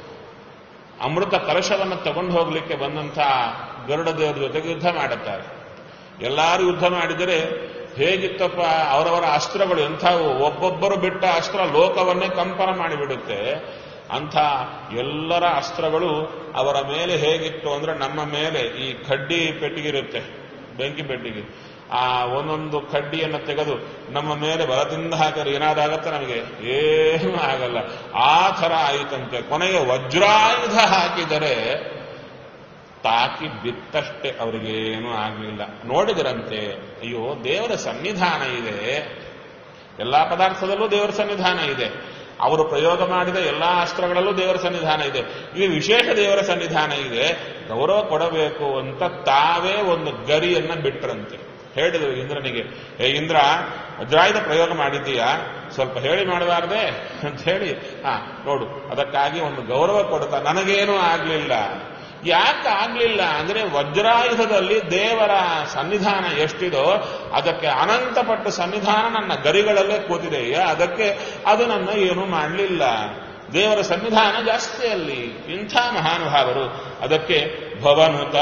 ಅಮೃತ ಕಲಶವನ್ನು ತಗೊಂಡು ಹೋಗ್ಲಿಕ್ಕೆ ಬಂದಂಥ ಗರುಡ ದೇವರ ಜೊತೆಗೆ ಯುದ್ಧ ಮಾಡುತ್ತಾರೆ ಎಲ್ಲರೂ ಯುದ್ಧ ಮಾಡಿದರೆ ಹೇಗಿತ್ತಪ್ಪ ಅವರವರ ಅಸ್ತ್ರಗಳು ಎಂಥವು ಒಬ್ಬೊಬ್ಬರು ಬಿಟ್ಟ ಅಸ್ತ್ರ ಲೋಕವನ್ನೇ ಕಂಪನ ಮಾಡಿಬಿಡುತ್ತೆ ಅಂಥ ಎಲ್ಲರ ಅಸ್ತ್ರಗಳು ಅವರ ಮೇಲೆ ಹೇಗಿತ್ತು ಅಂದ್ರೆ ನಮ್ಮ ಮೇಲೆ ಈ ಕಡ್ಡಿ ಪೆಟ್ಟಿಗೆ ಇರುತ್ತೆ ಬೆಂಕಿ ಪೆಟ್ಟಿಗೆ ಆ ಒಂದೊಂದು ಕಡ್ಡಿಯನ್ನು ತೆಗೆದು ನಮ್ಮ ಮೇಲೆ ಬಲದಿಂದ ಹಾಕಿದ್ರೆ ಏನಾದಾಗತ್ತೆ ನಮಗೆ ಏನೂ ಆಗಲ್ಲ ಆ ಥರ ಆಯಿತಂತೆ ಕೊನೆಗೆ ವಜ್ರಾಯುಧ ಹಾಕಿದರೆ ತಾಕಿ ಬಿತ್ತಷ್ಟೇ ಅವರಿಗೇನೂ ಆಗಲಿಲ್ಲ ನೋಡಿದರಂತೆ ಅಯ್ಯೋ ದೇವರ ಸನ್ನಿಧಾನ ಇದೆ ಎಲ್ಲಾ ಪದಾರ್ಥದಲ್ಲೂ ದೇವರ ಸನ್ನಿಧಾನ ಇದೆ ಅವರು ಪ್ರಯೋಗ ಮಾಡಿದ ಎಲ್ಲಾ ಅಸ್ತ್ರಗಳಲ್ಲೂ ದೇವರ ಸನ್ನಿಧಾನ ಇದೆ ಇಲ್ಲಿ ವಿಶೇಷ ದೇವರ ಸನ್ನಿಧಾನ ಇದೆ ಗೌರವ ಕೊಡಬೇಕು ಅಂತ ತಾವೇ ಒಂದು ಗರಿಯನ್ನ ಬಿಟ್ರಂತೆ ಹೇಳಿದರು ಇಂದ್ರನಿಗೆ ಹೇ ಇಂದ್ರ ವಜ್ರಾಯುಧ ಪ್ರಯೋಗ ಮಾಡಿದ್ದೀಯಾ ಸ್ವಲ್ಪ ಹೇಳಿ ಮಾಡಬಾರ್ದೆ ಅಂತ ಹೇಳಿ ಹಾ ನೋಡು ಅದಕ್ಕಾಗಿ ಒಂದು ಗೌರವ ಕೊಡ್ತಾ ನನಗೇನೂ ಆಗ್ಲಿಲ್ಲ ಯಾಕೆ ಆಗ್ಲಿಲ್ಲ ಅಂದ್ರೆ ವಜ್ರಾಯುಧದಲ್ಲಿ ದೇವರ ಸನ್ನಿಧಾನ ಎಷ್ಟಿದೋ ಅದಕ್ಕೆ ಅನಂತಪಟ್ಟು ಸನ್ನಿಧಾನ ನನ್ನ ಗರಿಗಳಲ್ಲೇ ಕೂತಿದೆಯ ಅದಕ್ಕೆ ಅದು ನನ್ನ ಏನೂ ಮಾಡಲಿಲ್ಲ ದೇವರ ಸನ್ನಿಧಾನ ಜಾಸ್ತಿ ಅಲ್ಲಿ ಇಂಥ ಮಹಾನುಭಾವರು ಅದಕ್ಕೆ ಭವನುತ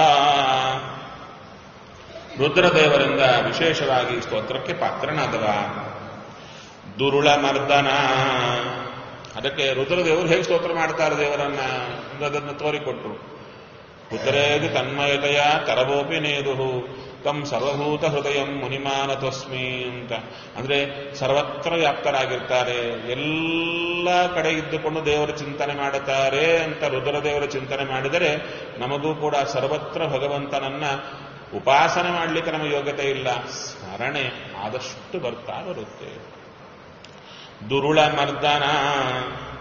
ರುದ್ರದೇವರಿಂದ ವಿಶೇಷವಾಗಿ ಸ್ತೋತ್ರಕ್ಕೆ ಪಾತ್ರನಾದವ ದುರುಳ ಮರ್ದನ ಅದಕ್ಕೆ ರುದ್ರದೇವರು ಹೇಗೆ ಸ್ತೋತ್ರ ಮಾಡ್ತಾರೆ ದೇವರನ್ನ ಅದನ್ನು ತೋರಿಕೊಟ್ರು ಉತ್ತರೇದಿ ತನ್ಮಯತೆಯ ಕರಬೋಪಿ ನೇದುಹು ತಂ ಸರ್ವಭೂತ ಹೃದಯಂ ಮುನಿಮಾನತೋಸ್ಮಿ ಅಂತ ಅಂದ್ರೆ ಸರ್ವತ್ರ ವ್ಯಾಪ್ತರಾಗಿರ್ತಾರೆ ಎಲ್ಲ ಕಡೆ ಇದ್ದುಕೊಂಡು ದೇವರ ಚಿಂತನೆ ಮಾಡುತ್ತಾರೆ ಅಂತ ರುದ್ರದೇವರ ಚಿಂತನೆ ಮಾಡಿದರೆ ನಮಗೂ ಕೂಡ ಸರ್ವತ್ರ ಭಗವಂತನನ್ನ ಉಪಾಸನೆ ಮಾಡಲಿಕ್ಕೆ ನಮಗೆ ಯೋಗ್ಯತೆ ಇಲ್ಲ ಸ್ಮರಣೆ ಆದಷ್ಟು ಬರ್ತಾ ಬರುತ್ತೆ ದುರುಳ ಮರ್ದನ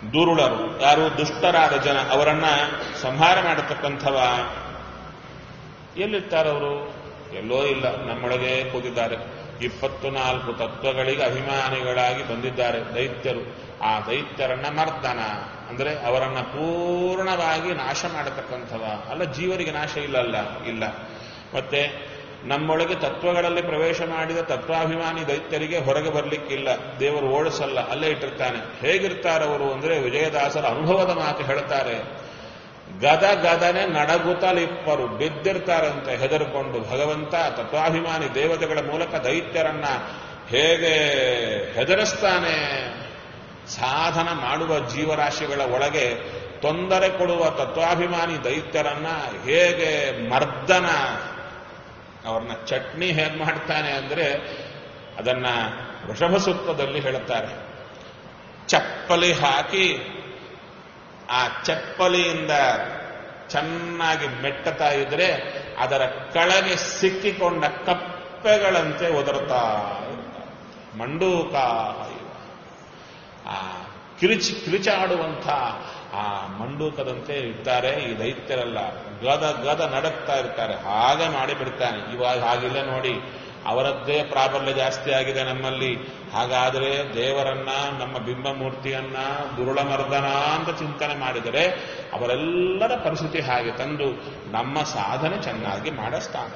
ದುರುಳರು ಯಾರು ದುಷ್ಟರಾದ ಜನ ಅವರನ್ನ ಸಂಹಾರ ಮಾಡತಕ್ಕಂಥವ ಎಲ್ಲಿರ್ತಾರವರು ಎಲ್ಲೋ ಇಲ್ಲ ನಮ್ಮೊಳಗೆ ಕೂತಿದ್ದಾರೆ ಇಪ್ಪತ್ತು ನಾಲ್ಕು ತತ್ವಗಳಿಗೆ ಅಭಿಮಾನಿಗಳಾಗಿ ಬಂದಿದ್ದಾರೆ ದೈತ್ಯರು ಆ ದೈತ್ಯರನ್ನ ಮರ್ದನ ಅಂದ್ರೆ ಅವರನ್ನ ಪೂರ್ಣವಾಗಿ ನಾಶ ಮಾಡತಕ್ಕಂಥವ ಅಲ್ಲ ಜೀವರಿಗೆ ನಾಶ ಇಲ್ಲಲ್ಲ ಇಲ್ಲ ಮತ್ತೆ ನಮ್ಮೊಳಗೆ ತತ್ವಗಳಲ್ಲಿ ಪ್ರವೇಶ ಮಾಡಿದ ತತ್ವಾಭಿಮಾನಿ ದೈತ್ಯರಿಗೆ ಹೊರಗೆ ಬರಲಿಕ್ಕಿಲ್ಲ ದೇವರು ಓಡಿಸಲ್ಲ ಅಲ್ಲೇ ಇಟ್ಟಿರ್ತಾನೆ ಹೇಗಿರ್ತಾರವರು ಅಂದ್ರೆ ವಿಜಯದಾಸರ ಅನುಭವದ ಮಾತು ಹೇಳ್ತಾರೆ ಗದ ಗದನೆ ನಡಗುತ್ತಲಿಪ್ಪರು ಬಿದ್ದಿರ್ತಾರಂತೆ ಹೆದರ್ಕೊಂಡು ಭಗವಂತ ತತ್ವಾಭಿಮಾನಿ ದೇವತೆಗಳ ಮೂಲಕ ದೈತ್ಯರನ್ನ ಹೇಗೆ ಹೆದರಿಸ್ತಾನೆ ಸಾಧನ ಮಾಡುವ ಜೀವರಾಶಿಗಳ ಒಳಗೆ ತೊಂದರೆ ಕೊಡುವ ತತ್ವಾಭಿಮಾನಿ ದೈತ್ಯರನ್ನ ಹೇಗೆ ಮರ್ದನ ಅವ್ರನ್ನ ಚಟ್ನಿ ಹೇಗೆ ಮಾಡ್ತಾನೆ ಅಂದ್ರೆ ಅದನ್ನ ವೃಷಭ ಸೂಕ್ತದಲ್ಲಿ ಹೇಳುತ್ತಾರೆ ಚಪ್ಪಲಿ ಹಾಕಿ ಆ ಚಪ್ಪಲಿಯಿಂದ ಚೆನ್ನಾಗಿ ಮೆಟ್ಟತಾ ಇದ್ರೆ ಅದರ ಕೆಳಗೆ ಸಿಕ್ಕಿಕೊಂಡ ಕಪ್ಪೆಗಳಂತೆ ಒದರ್ತಾ ಇರ್ತಾರೆ ಮಂಡೂಕ ಇವ. ಆ ಕಿರಿಚಿ ಕಿರಿಚಾಡುವಂಥ ಆ ಮಂಡೂಕದಂತೆ ಇರ್ತಾರೆ ಈ ದೈತ್ಯರೆಲ್ಲ ಗದ ಗದ ನಡಕ್ತಾ ಇರ್ತಾರೆ ಹಾಗೆ ಮಾಡಿ ಬಿಡ್ತಾನೆ ಇವಾಗ ಹಾಗಿಲ್ಲ ನೋಡಿ ಅವರದ್ದೇ ಪ್ರಾಬಲ್ಯ ಜಾಸ್ತಿ ಆಗಿದೆ ನಮ್ಮಲ್ಲಿ ಹಾಗಾದರೆ ದೇವರನ್ನ ನಮ್ಮ ಬಿಂಬ ಮೂರ್ತಿಯನ್ನ ದುರುಳ ಮರ್ದನ ಅಂತ ಚಿಂತನೆ ಮಾಡಿದರೆ ಅವರೆಲ್ಲರ ಪರಿಸ್ಥಿತಿ ಹಾಗೆ ತಂದು ನಮ್ಮ ಸಾಧನೆ ಚೆನ್ನಾಗಿ ಮಾಡಿಸ್ತಾನೆ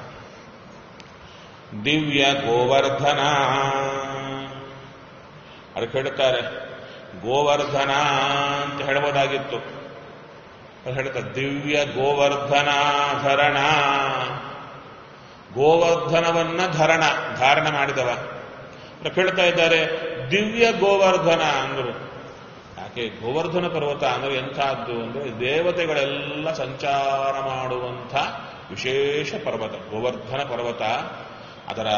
ದಿವ್ಯ ಗೋವರ್ಧನ ಅದಕ್ಕೆ ಹೇಳ್ತಾರೆ ಗೋವರ್ಧನ ಅಂತ ಹೇಳ್ಬೋದಾಗಿತ್ತು ಅದು ಹೇಳ್ತಾರೆ ದಿವ್ಯ ಗೋವರ್ಧನ ಧರಣ ಗೋವರ್ಧನವನ್ನ ಧರಣ ಧಾರಣ ಮಾಡಿದವ ಅದಕ್ಕೆ ಹೇಳ್ತಾ ಇದ್ದಾರೆ ದಿವ್ಯ ಗೋವರ್ಧನ ಅಂದರು ಯಾಕೆ ಗೋವರ್ಧನ ಪರ್ವತ ಅಂದ್ರೆ ಎಂಥದ್ದು ಅಂದ್ರೆ ದೇವತೆಗಳೆಲ್ಲ ಸಂಚಾರ ಮಾಡುವಂಥ ವಿಶೇಷ ಪರ್ವತ ಗೋವರ್ಧನ ಪರ್ವತ ಅದರ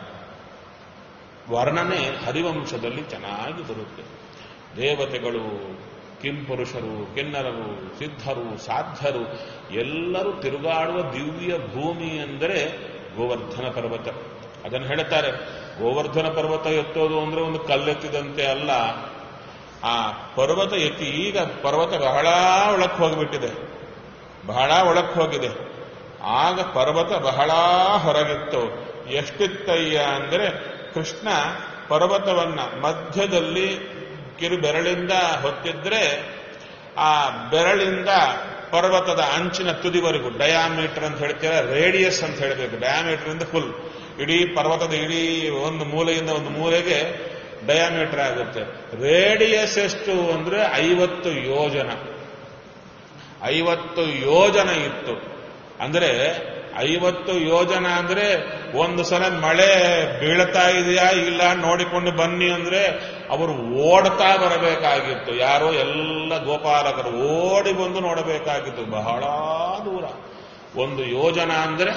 ವರ್ಣನೆ ಹರಿವಂಶದಲ್ಲಿ ಚೆನ್ನಾಗಿ ಬರುತ್ತೆ ದೇವತೆಗಳು ಕಿಂಪುರುಷರು ಕಿನ್ನರರು ಸಿದ್ಧರು ಸಾಧ್ಯರು ಎಲ್ಲರೂ ತಿರುಗಾಡುವ ದಿವ್ಯ ಭೂಮಿ ಅಂದರೆ ಗೋವರ್ಧನ ಪರ್ವತ ಅದನ್ನು ಹೇಳ್ತಾರೆ ಗೋವರ್ಧನ ಪರ್ವತ ಎತ್ತೋದು ಅಂದ್ರೆ ಒಂದು ಕಲ್ಲೆತ್ತಿದಂತೆ ಅಲ್ಲ ಆ ಪರ್ವತ ಎತ್ತಿ ಈಗ ಪರ್ವತ ಬಹಳ ಒಳಕ್ಕೆ ಹೋಗಿಬಿಟ್ಟಿದೆ ಬಹಳ ಒಳಕ್ಕೆ ಹೋಗಿದೆ ಆಗ ಪರ್ವತ ಬಹಳ ಹೊರಗಿತ್ತು ಎಷ್ಟಿತ್ತಯ್ಯ ಅಂದ್ರೆ ಕೃಷ್ಣ ಪರ್ವತವನ್ನ ಮಧ್ಯದಲ್ಲಿ ಕಿರು ಬೆರಳಿಂದ ಹೊತ್ತಿದ್ರೆ ಆ ಬೆರಳಿಂದ ಪರ್ವತದ ಅಂಚಿನ ತುದಿವರೆಗೂ ಡಯಾಮೀಟರ್ ಅಂತ ಹೇಳ್ತೀರಾ ರೇಡಿಯಸ್ ಅಂತ ಹೇಳಬೇಕು ಡಯಾಮೀಟರ್ ಇಂದ ಫುಲ್ ಇಡೀ ಪರ್ವತದ ಇಡೀ ಒಂದು ಮೂಲೆಯಿಂದ ಒಂದು ಮೂಲೆಗೆ ಡಯಾಮೀಟರ್ ಆಗುತ್ತೆ ರೇಡಿಯಸ್ ಎಷ್ಟು ಅಂದ್ರೆ ಐವತ್ತು ಯೋಜನ ಐವತ್ತು ಯೋಜನ ಇತ್ತು ಅಂದ್ರೆ ಐವತ್ತು ಯೋಜನ ಅಂದ್ರೆ ಒಂದು ಸಲ ಮಳೆ ಬೀಳ್ತಾ ಇದೆಯಾ ಇಲ್ಲ ನೋಡಿಕೊಂಡು ಬನ್ನಿ ಅಂದ್ರೆ ಅವರು ಓಡ್ತಾ ಬರಬೇಕಾಗಿತ್ತು ಯಾರೋ ಎಲ್ಲ ಗೋಪಾಲಕರು ಓಡಿ ಬಂದು ನೋಡಬೇಕಾಗಿತ್ತು ಬಹಳ ದೂರ ಒಂದು ಯೋಜನ ಅಂದ್ರೆ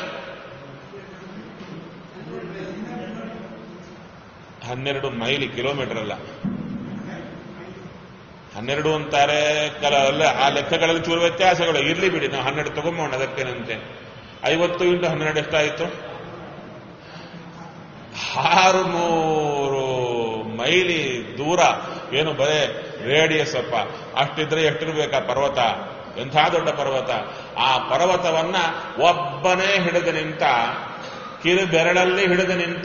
ಹನ್ನೆರಡು ಮೈಲಿ ಕಿಲೋಮೀಟರ್ ಅಲ್ಲ ಹನ್ನೆರಡು ಅಂತಾರೆ ಕಲ ಅಲ್ಲ ಆ ಲೆಕ್ಕಗಳಲ್ಲಿ ಚೂರು ವ್ಯತ್ಯಾಸಗಳು ಇರ್ಲಿ ಬಿಡಿ ನಾವು ಹನ್ನೆರಡು ತಗೊಂಬೋಣ ಅದಕ್ಕೇನಂತೆ ಐವತ್ತು ಇಂಟು ಹನ್ನೆರಡು ಎಷ್ಟಾಯಿತು ಆರು ನೂರು ಮೈಲಿ ದೂರ ಏನು ಬರೇ ರೇಡಿಯಸ್ ಅಪ್ಪ ಅಷ್ಟಿದ್ರೆ ಎಷ್ಟಿರ್ಬೇಕಾ ಪರ್ವತ ಎಂಥ ದೊಡ್ಡ ಪರ್ವತ ಆ ಪರ್ವತವನ್ನ ಒಬ್ಬನೇ ಹಿಡಿದು ನಿಂತ ಕಿರು ಬೆರಳಲ್ಲಿ ಹಿಡಿದು ನಿಂತ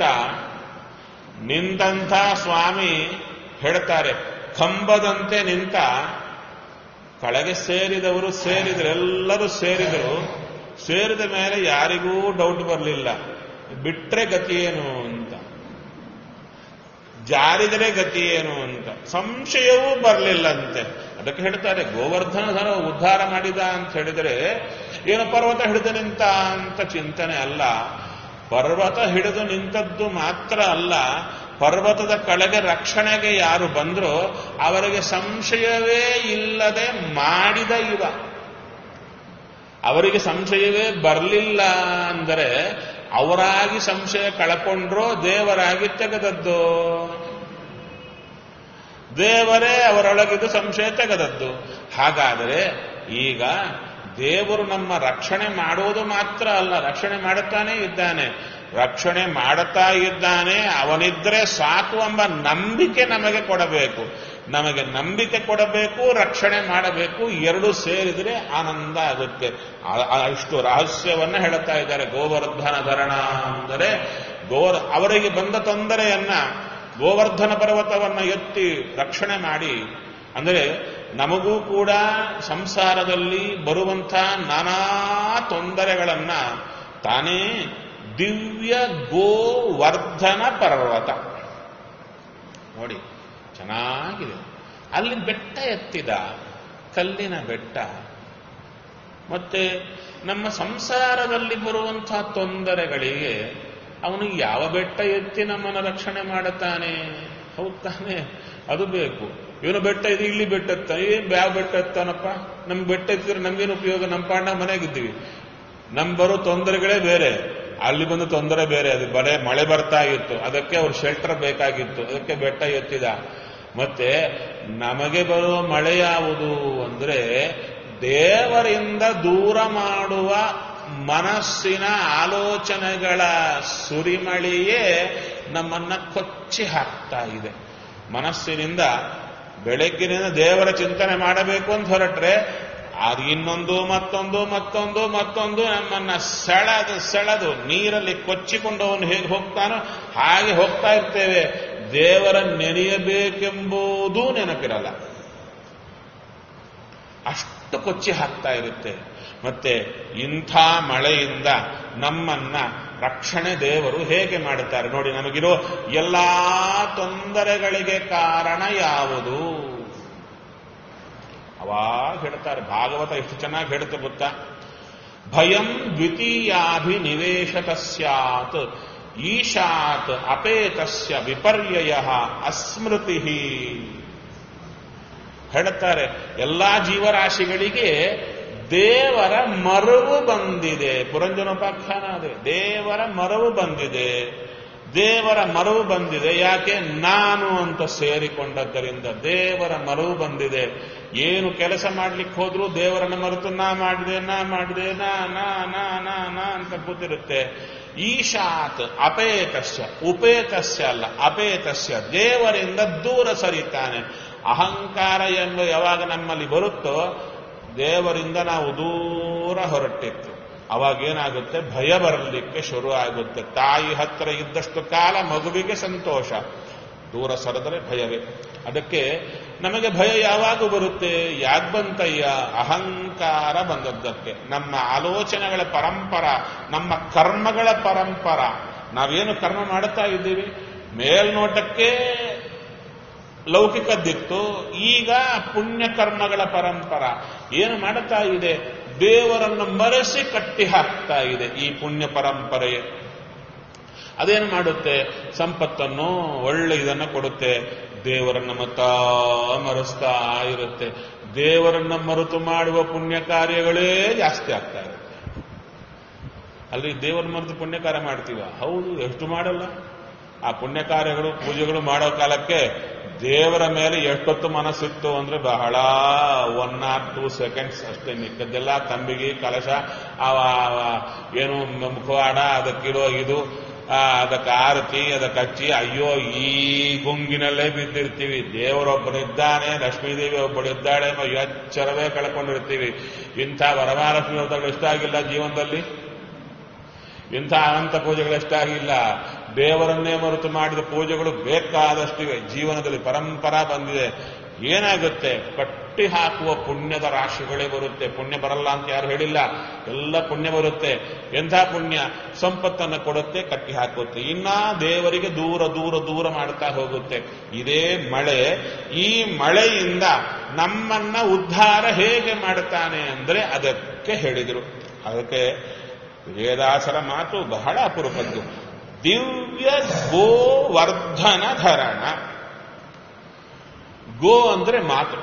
ನಿಂತಹ ಸ್ವಾಮಿ ಹೇಳ್ತಾರೆ ಕಂಬದಂತೆ ನಿಂತ ಕೆಳಗೆ ಸೇರಿದವರು ಸೇರಿದ್ರು ಎಲ್ಲರೂ ಸೇರಿದರು ಸೇರಿದ ಮೇಲೆ ಯಾರಿಗೂ ಡೌಟ್ ಬರಲಿಲ್ಲ ಬಿಟ್ರೆ ಗತಿ ಏನು ಅಂತ ಜಾರಿದರೆ ಗತಿ ಏನು ಅಂತ ಸಂಶಯವೂ ಬರಲಿಲ್ಲ ಅಂತೆ ಅದಕ್ಕೆ ಹೇಳ್ತಾರೆ ಗೋವರ್ಧನ ಧನ ಉದ್ಧಾರ ಮಾಡಿದ ಅಂತ ಹೇಳಿದರೆ ಏನು ಪರ್ವತ ಹಿಡಿದು ನಿಂತ ಅಂತ ಚಿಂತನೆ ಅಲ್ಲ ಪರ್ವತ ಹಿಡಿದು ನಿಂತದ್ದು ಮಾತ್ರ ಅಲ್ಲ ಪರ್ವತದ ಕೆಳಗೆ ರಕ್ಷಣೆಗೆ ಯಾರು ಬಂದ್ರೋ ಅವರಿಗೆ ಸಂಶಯವೇ ಇಲ್ಲದೆ ಮಾಡಿದ ಇವ ಅವರಿಗೆ ಸಂಶಯವೇ ಬರಲಿಲ್ಲ ಅಂದರೆ ಅವರಾಗಿ ಸಂಶಯ ಕಳ್ಕೊಂಡ್ರೋ ದೇವರಾಗಿ ತೆಗೆದದ್ದು ದೇವರೇ ಅವರೊಳಗಿದ್ದು ಸಂಶಯ ತೆಗೆದದ್ದು ಹಾಗಾದರೆ ಈಗ ದೇವರು ನಮ್ಮ ರಕ್ಷಣೆ ಮಾಡುವುದು ಮಾತ್ರ ಅಲ್ಲ ರಕ್ಷಣೆ ಮಾಡುತ್ತಾನೇ ಇದ್ದಾನೆ ರಕ್ಷಣೆ ಮಾಡುತ್ತಾ ಇದ್ದಾನೆ ಅವನಿದ್ರೆ ಸಾಕು ಎಂಬ ನಂಬಿಕೆ ನಮಗೆ ಕೊಡಬೇಕು ನಮಗೆ ನಂಬಿಕೆ ಕೊಡಬೇಕು ರಕ್ಷಣೆ ಮಾಡಬೇಕು ಎರಡು ಸೇರಿದ್ರೆ ಆನಂದ ಆಗುತ್ತೆ ಆ- ಆ- ಇಷ್ಟು ರಹಸ್ಯವನ್ನ ಹೇಳುತ್ತಾ ಇದ್ದಾರೆ ಗೋವರ್ಧನ ಧರಣ ಅಂದರೆ ಗೋವರ್ ಅವರಿಗೆ ಬಂದ ತೊಂದರೆಯನ್ನ ಗೋವರ್ಧನ ಪರ್ವತವನ್ನ ಎತ್ತಿ ರಕ್ಷಣೆ ಮಾಡಿ ಅಂದರೆ ನಮಗೂ ಕೂಡ ಸಂಸಾರದಲ್ಲಿ ಬರುವಂಥ ನಾನಾ ತೊಂದರೆಗಳನ್ನ ತಾನೇ ದಿವ್ಯ ಗೋವರ್ಧನ ಪರ್ವತ ನೋಡಿ ಚೆನ್ನಾಗಿದೆ ಅಲ್ಲಿ ಬೆಟ್ಟ ಎತ್ತಿದ ಕಲ್ಲಿನ ಬೆಟ್ಟ ಮತ್ತೆ ನಮ್ಮ ಸಂಸಾರದಲ್ಲಿ ಬರುವಂತಹ ತೊಂದರೆಗಳಿಗೆ ಅವನು ಯಾವ ಬೆಟ್ಟ ಎತ್ತಿ ನಮ್ಮನ್ನು ರಕ್ಷಣೆ ಮಾಡುತ್ತಾನೆ ಹೌದ್ ತಾನೆ ಅದು ಬೇಕು ಇವನು ಬೆಟ್ಟ ಇದು ಇಲ್ಲಿ ಬೆಟ್ಟ ಎತ್ತ ಏನ್ ಯಾವ ಬೆಟ್ಟ ಎತ್ತಾನಪ್ಪ ನಮ್ ಬೆಟ್ಟ ಎತ್ತಿದ್ರೆ ನಮ್ಗೇನು ಉಪಯೋಗ ನಮ್ಮ ಪಾಂಡ ಮನೆಗಿದ್ದೀವಿ ನಮ್ ಬರೋ ತೊಂದರೆಗಳೇ ಬೇರೆ ಅಲ್ಲಿ ಬಂದು ತೊಂದರೆ ಬೇರೆ ಅದು ಬರೇ ಮಳೆ ಬರ್ತಾ ಇತ್ತು ಅದಕ್ಕೆ ಅವ್ರು ಶೆಲ್ಟರ್ ಬೇಕಾಗಿತ್ತು ಅದಕ್ಕೆ ಬೆಟ್ಟ ಎತ್ತಿದ ಮತ್ತೆ ನಮಗೆ ಬರುವ ಮಳೆ ಯಾವುದು ಅಂದ್ರೆ ದೇವರಿಂದ ದೂರ ಮಾಡುವ ಮನಸ್ಸಿನ ಆಲೋಚನೆಗಳ ಸುರಿಮಳೆಯೇ ನಮ್ಮನ್ನ ಕೊಚ್ಚಿ ಹಾಕ್ತಾ ಇದೆ ಮನಸ್ಸಿನಿಂದ ಬೆಳಗ್ಗಿನಿಂದ ದೇವರ ಚಿಂತನೆ ಮಾಡಬೇಕು ಅಂತ ಹೊರಟ್ರೆ ಅದು ಇನ್ನೊಂದು ಮತ್ತೊಂದು ಮತ್ತೊಂದು ಮತ್ತೊಂದು ನಮ್ಮನ್ನ ಸೆಳೆದು ಸೆಳೆದು ನೀರಲ್ಲಿ ಕೊಚ್ಚಿಕೊಂಡು ಅವನು ಹೇಗೆ ಹೋಗ್ತಾನೋ ಹಾಗೆ ಹೋಗ್ತಾ ಇರ್ತೇವೆ ದೇವರ ನೆನೆಯಬೇಕೆಂಬುದೂ ನೆನಪಿರಲ್ಲ ಅಷ್ಟು ಕೊಚ್ಚಿ ಹಾಕ್ತಾ ಇರುತ್ತೆ ಮತ್ತೆ ಇಂಥ ಮಳೆಯಿಂದ ನಮ್ಮನ್ನ ರಕ್ಷಣೆ ದೇವರು ಹೇಗೆ ಮಾಡುತ್ತಾರೆ ನೋಡಿ ನಮಗಿರೋ ಎಲ್ಲಾ ತೊಂದರೆಗಳಿಗೆ ಕಾರಣ ಯಾವುದು ಅವಾಗ ಹೇಳ್ತಾರೆ ಭಾಗವತ ಎಷ್ಟು ಚೆನ್ನಾಗಿ ಹೇಳುತ್ತೆ ಗೊತ್ತಾ ಭಯಂ ದ್ವಿತೀಯಾಭಿನಿವೇಶತ ಸ್ಯಾತ್ ಈಶಾತ್ ಅಪೇತಸ್ಯ ವಿಪರ್ಯಯ ಅಸ್ಮೃತಿ ಹೇಳುತ್ತಾರೆ ಎಲ್ಲಾ ಜೀವರಾಶಿಗಳಿಗೆ ದೇವರ ಮರವು ಬಂದಿದೆ ಪುರಂಜನೋಪಾಖ್ಯಾನ ಅದೇ ದೇವರ ಮರವು ಬಂದಿದೆ ದೇವರ ಮರವು ಬಂದಿದೆ ಯಾಕೆ ನಾನು ಅಂತ ಸೇರಿಕೊಂಡದ್ದರಿಂದ ದೇವರ ಮರವು ಬಂದಿದೆ ಏನು ಕೆಲಸ ಮಾಡ್ಲಿಕ್ಕೆ ಹೋದ್ರೂ ದೇವರನ್ನ ಮರೆತು ನಾ ಮಾಡಿದೆ ನಾ ಮಾಡಿದೆ ನಾ ನಾ ನಾ ನಾ ನಾ ಅಂತ ಕೂತಿರುತ್ತೆ ಈಶಾತ್ ಅಪೇತಸ್ಯ ಉಪೇತಸ್ಯ ಅಲ್ಲ ಅಪೇತಸ್ಯ ದೇವರಿಂದ ದೂರ ಸರಿತಾನೆ ಅಹಂಕಾರ ಎಂಬ ಯಾವಾಗ ನಮ್ಮಲ್ಲಿ ಬರುತ್ತೋ ದೇವರಿಂದ ನಾವು ದೂರ ಹೊರಟಿತ್ತು ಅವಾಗ ಏನಾಗುತ್ತೆ ಭಯ ಬರಲಿಕ್ಕೆ ಶುರು ಆಗುತ್ತೆ ತಾಯಿ ಹತ್ತಿರ ಇದ್ದಷ್ಟು ಕಾಲ ಮಗುವಿಗೆ ಸಂತೋಷ ದೂರ ಸರದರೆ ಭಯವೇ ಅದಕ್ಕೆ ನಮಗೆ ಭಯ ಯಾವಾಗ ಬರುತ್ತೆ ಯಾಕೆ ಬಂತಯ್ಯ ಅಹಂಕಾರ ಬಂದದ್ದಕ್ಕೆ ನಮ್ಮ ಆಲೋಚನೆಗಳ ಪರಂಪರ ನಮ್ಮ ಕರ್ಮಗಳ ಪರಂಪರ ನಾವೇನು ಕರ್ಮ ಮಾಡುತ್ತಾ ಇದ್ದೀವಿ ಮೇಲ್ನೋಟಕ್ಕೆ ಲೌಕಿಕದ್ದಿತ್ತು ಈಗ ಪುಣ್ಯ ಕರ್ಮಗಳ ಪರಂಪರ ಏನು ಮಾಡುತ್ತಾ ಇದೆ ದೇವರನ್ನು ಮರೆಸಿ ಕಟ್ಟಿ ಹಾಕ್ತಾ ಇದೆ ಈ ಪುಣ್ಯ ಪರಂಪರೆಯೇ ಅದೇನು ಮಾಡುತ್ತೆ ಸಂಪತ್ತನ್ನು ಒಳ್ಳೆ ಇದನ್ನು ಕೊಡುತ್ತೆ ದೇವರನ್ನ ಮತ್ತ ಮರೆಸ್ತಾ ಇರುತ್ತೆ ದೇವರನ್ನ ಮರೆತು ಮಾಡುವ ಪುಣ್ಯ ಕಾರ್ಯಗಳೇ ಜಾಸ್ತಿ ಆಗ್ತಾ ಇರುತ್ತೆ ಅಲ್ಲಿ ದೇವರ ಮರೆತು ಪುಣ್ಯ ಕಾರ್ಯ ಮಾಡ್ತೀವ ಹೌದು ಎಷ್ಟು ಮಾಡಲ್ಲ ಆ ಪುಣ್ಯ ಕಾರ್ಯಗಳು ಪೂಜೆಗಳು ಮಾಡೋ ಕಾಲಕ್ಕೆ ದೇವರ ಮೇಲೆ ಎಷ್ಟೊತ್ತು ಮನಸ್ಸಿತ್ತು ಅಂದ್ರೆ ಬಹಳ ಒನ್ ಆರ್ ಟೂ ಸೆಕೆಂಡ್ಸ್ ಅಷ್ಟೇ ಮಿಕ್ಕದ್ದೆಲ್ಲ ತಂಬಿಗೆ ಕಲಶ ಅವ ಅವ ಏನು ಮುಖವಾಡ ಅದಕ್ಕಿರೋ ಇದು ಆ, ಅದಕ್ಕೆ ಆರತಿ ಅದಕ್ಕೆ ಹಚ್ಚಿ ಅಯ್ಯೋ ಈ ಗುಂಗಿನಲ್ಲೇ ಬಿದ್ದಿರ್ತೀವಿ ದೇವರೊಬ್ಬನಿದ್ದಾನೆ ಲಕ್ಷ್ಮೀದೇವಿ ಒಬ್ಬಳಿದ್ದಾಳೆ ಎಂಬ ಎಚ್ಚರವೇ ಕಳ್ಕೊಂಡಿರ್ತೀವಿ ಇಂಥ ವರಮಹಾಲಕ್ಷ್ಮಿ ವ್ರತಗಳು ಎಷ್ಟಾಗಿಲ್ಲ ಜೀವನದಲ್ಲಿ ಇಂಥ ಅನಂತ ಪೂಜೆಗಳು ಎಷ್ಟಾಗಿಲ್ಲ ದೇವರನ್ನೇ ಮರೆತು ಮಾಡಿದ ಪೂಜೆಗಳು ಬೇಕಾದಷ್ಟಿವೆ ಜೀವನದಲ್ಲಿ ಪರಂಪರಾ ಬಂದಿದೆ ಏನಾಗುತ್ತೆ ಕಟ್ಟಿ ಹಾಕುವ ಪುಣ್ಯದ ರಾಶಿಗಳೇ ಬರುತ್ತೆ ಪುಣ್ಯ ಬರಲ್ಲ ಅಂತ ಯಾರು ಹೇಳಿಲ್ಲ ಎಲ್ಲ ಪುಣ್ಯ ಬರುತ್ತೆ ಎಂಥ ಪುಣ್ಯ ಸಂಪತ್ತನ್ನು ಕೊಡುತ್ತೆ ಕಟ್ಟಿ ಹಾಕುತ್ತೆ ಇನ್ನ ದೇವರಿಗೆ ದೂರ ದೂರ ದೂರ ಮಾಡ್ತಾ ಹೋಗುತ್ತೆ ಇದೇ ಮಳೆ ಈ ಮಳೆಯಿಂದ ನಮ್ಮನ್ನ ಉದ್ಧಾರ ಹೇಗೆ ಮಾಡುತ್ತಾನೆ ಅಂದ್ರೆ ಅದಕ್ಕೆ ಹೇಳಿದರು ಅದಕ್ಕೆ ವೇದಾಸರ ಮಾತು ಬಹಳ ಅಪರೂಪದ್ದು ದಿವ್ಯ ಗೋವರ್ಧನ ಧರಣ ಗೋ ಅಂದ್ರೆ ಮಾತು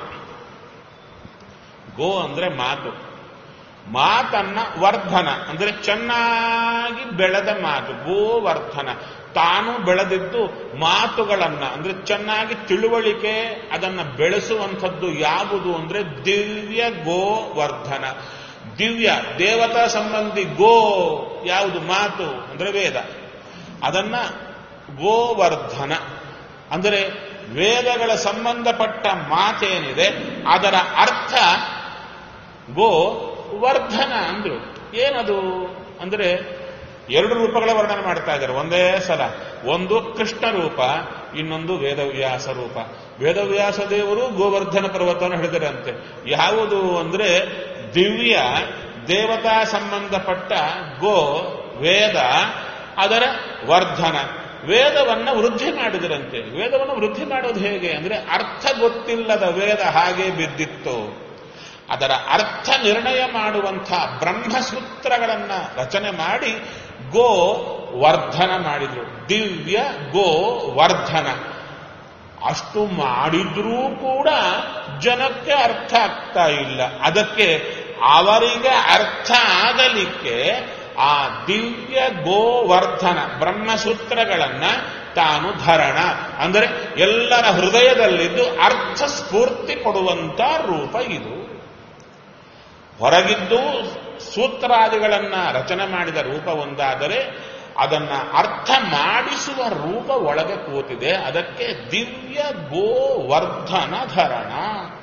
ಗೋ ಅಂದ್ರೆ ಮಾತು ಮಾತನ್ನ ವರ್ಧನ ಅಂದ್ರೆ ಚೆನ್ನಾಗಿ ಬೆಳೆದ ಮಾತು ಗೋವರ್ಧನ ತಾನು ಬೆಳೆದಿದ್ದು ಮಾತುಗಳನ್ನ ಅಂದ್ರೆ ಚೆನ್ನಾಗಿ ತಿಳುವಳಿಕೆ ಅದನ್ನ ಬೆಳೆಸುವಂಥದ್ದು ಯಾವುದು ಅಂದ್ರೆ ದಿವ್ಯ ಗೋವರ್ಧನ ದಿವ್ಯ ದೇವತಾ ಸಂಬಂಧಿ ಗೋ ಯಾವುದು ಮಾತು ಅಂದ್ರೆ ವೇದ ಅದನ್ನ ಗೋವರ್ಧನ ಅಂದರೆ ವೇದಗಳ ಸಂಬಂಧಪಟ್ಟ ಮಾತೇನಿದೆ ಅದರ ಅರ್ಥ ಗೋ ವರ್ಧನ ಅಂದ್ರು ಏನದು ಅಂದ್ರೆ ಎರಡು ರೂಪಗಳ ವರ್ಣನೆ ಮಾಡ್ತಾ ಇದ್ದಾರೆ ಒಂದೇ ಸಲ ಒಂದು ಕೃಷ್ಣ ರೂಪ ಇನ್ನೊಂದು ವೇದವ್ಯಾಸ ರೂಪ ವೇದವ್ಯಾಸ ದೇವರು ಗೋವರ್ಧನ ಪರ್ವತವನ್ನು ಹಿಡಿದರಂತೆ ಯಾವುದು ಅಂದ್ರೆ ದಿವ್ಯ ದೇವತಾ ಸಂಬಂಧಪಟ್ಟ ಗೋ ವೇದ ಅದರ ವರ್ಧನ ವೇದವನ್ನ ವೃದ್ಧಿ ಮಾಡಿದರಂತೆ ವೇದವನ್ನು ವೃದ್ಧಿ ಮಾಡೋದು ಹೇಗೆ ಅಂದ್ರೆ ಅರ್ಥ ಗೊತ್ತಿಲ್ಲದ ವೇದ ಹಾಗೆ ಬಿದ್ದಿತ್ತು ಅದರ ಅರ್ಥ ನಿರ್ಣಯ ಮಾಡುವಂಥ ಬ್ರಹ್ಮಸೂತ್ರಗಳನ್ನ ರಚನೆ ಮಾಡಿ ಗೋ ವರ್ಧನ ಮಾಡಿದ್ರು ದಿವ್ಯ ಗೋ ವರ್ಧನ ಅಷ್ಟು ಮಾಡಿದ್ರೂ ಕೂಡ ಜನಕ್ಕೆ ಅರ್ಥ ಆಗ್ತಾ ಇಲ್ಲ ಅದಕ್ಕೆ ಅವರಿಗೆ ಅರ್ಥ ಆಗಲಿಕ್ಕೆ ಆ ದಿವ್ಯ ಗೋವರ್ಧನ ಬ್ರಹ್ಮಸೂತ್ರಗಳನ್ನ ತಾನು ಧರಣ ಅಂದರೆ ಎಲ್ಲರ ಹೃದಯದಲ್ಲಿದ್ದು ಅರ್ಥ ಸ್ಫೂರ್ತಿ ಕೊಡುವಂತ ರೂಪ ಇದು ಹೊರಗಿದ್ದು ಸೂತ್ರಾದಿಗಳನ್ನ ರಚನೆ ಮಾಡಿದ ರೂಪ ಒಂದಾದರೆ ಅದನ್ನ ಅರ್ಥ ಮಾಡಿಸುವ ರೂಪ ಒಳಗೆ ಕೂತಿದೆ ಅದಕ್ಕೆ ದಿವ್ಯ ಗೋವರ್ಧನ ಧರಣ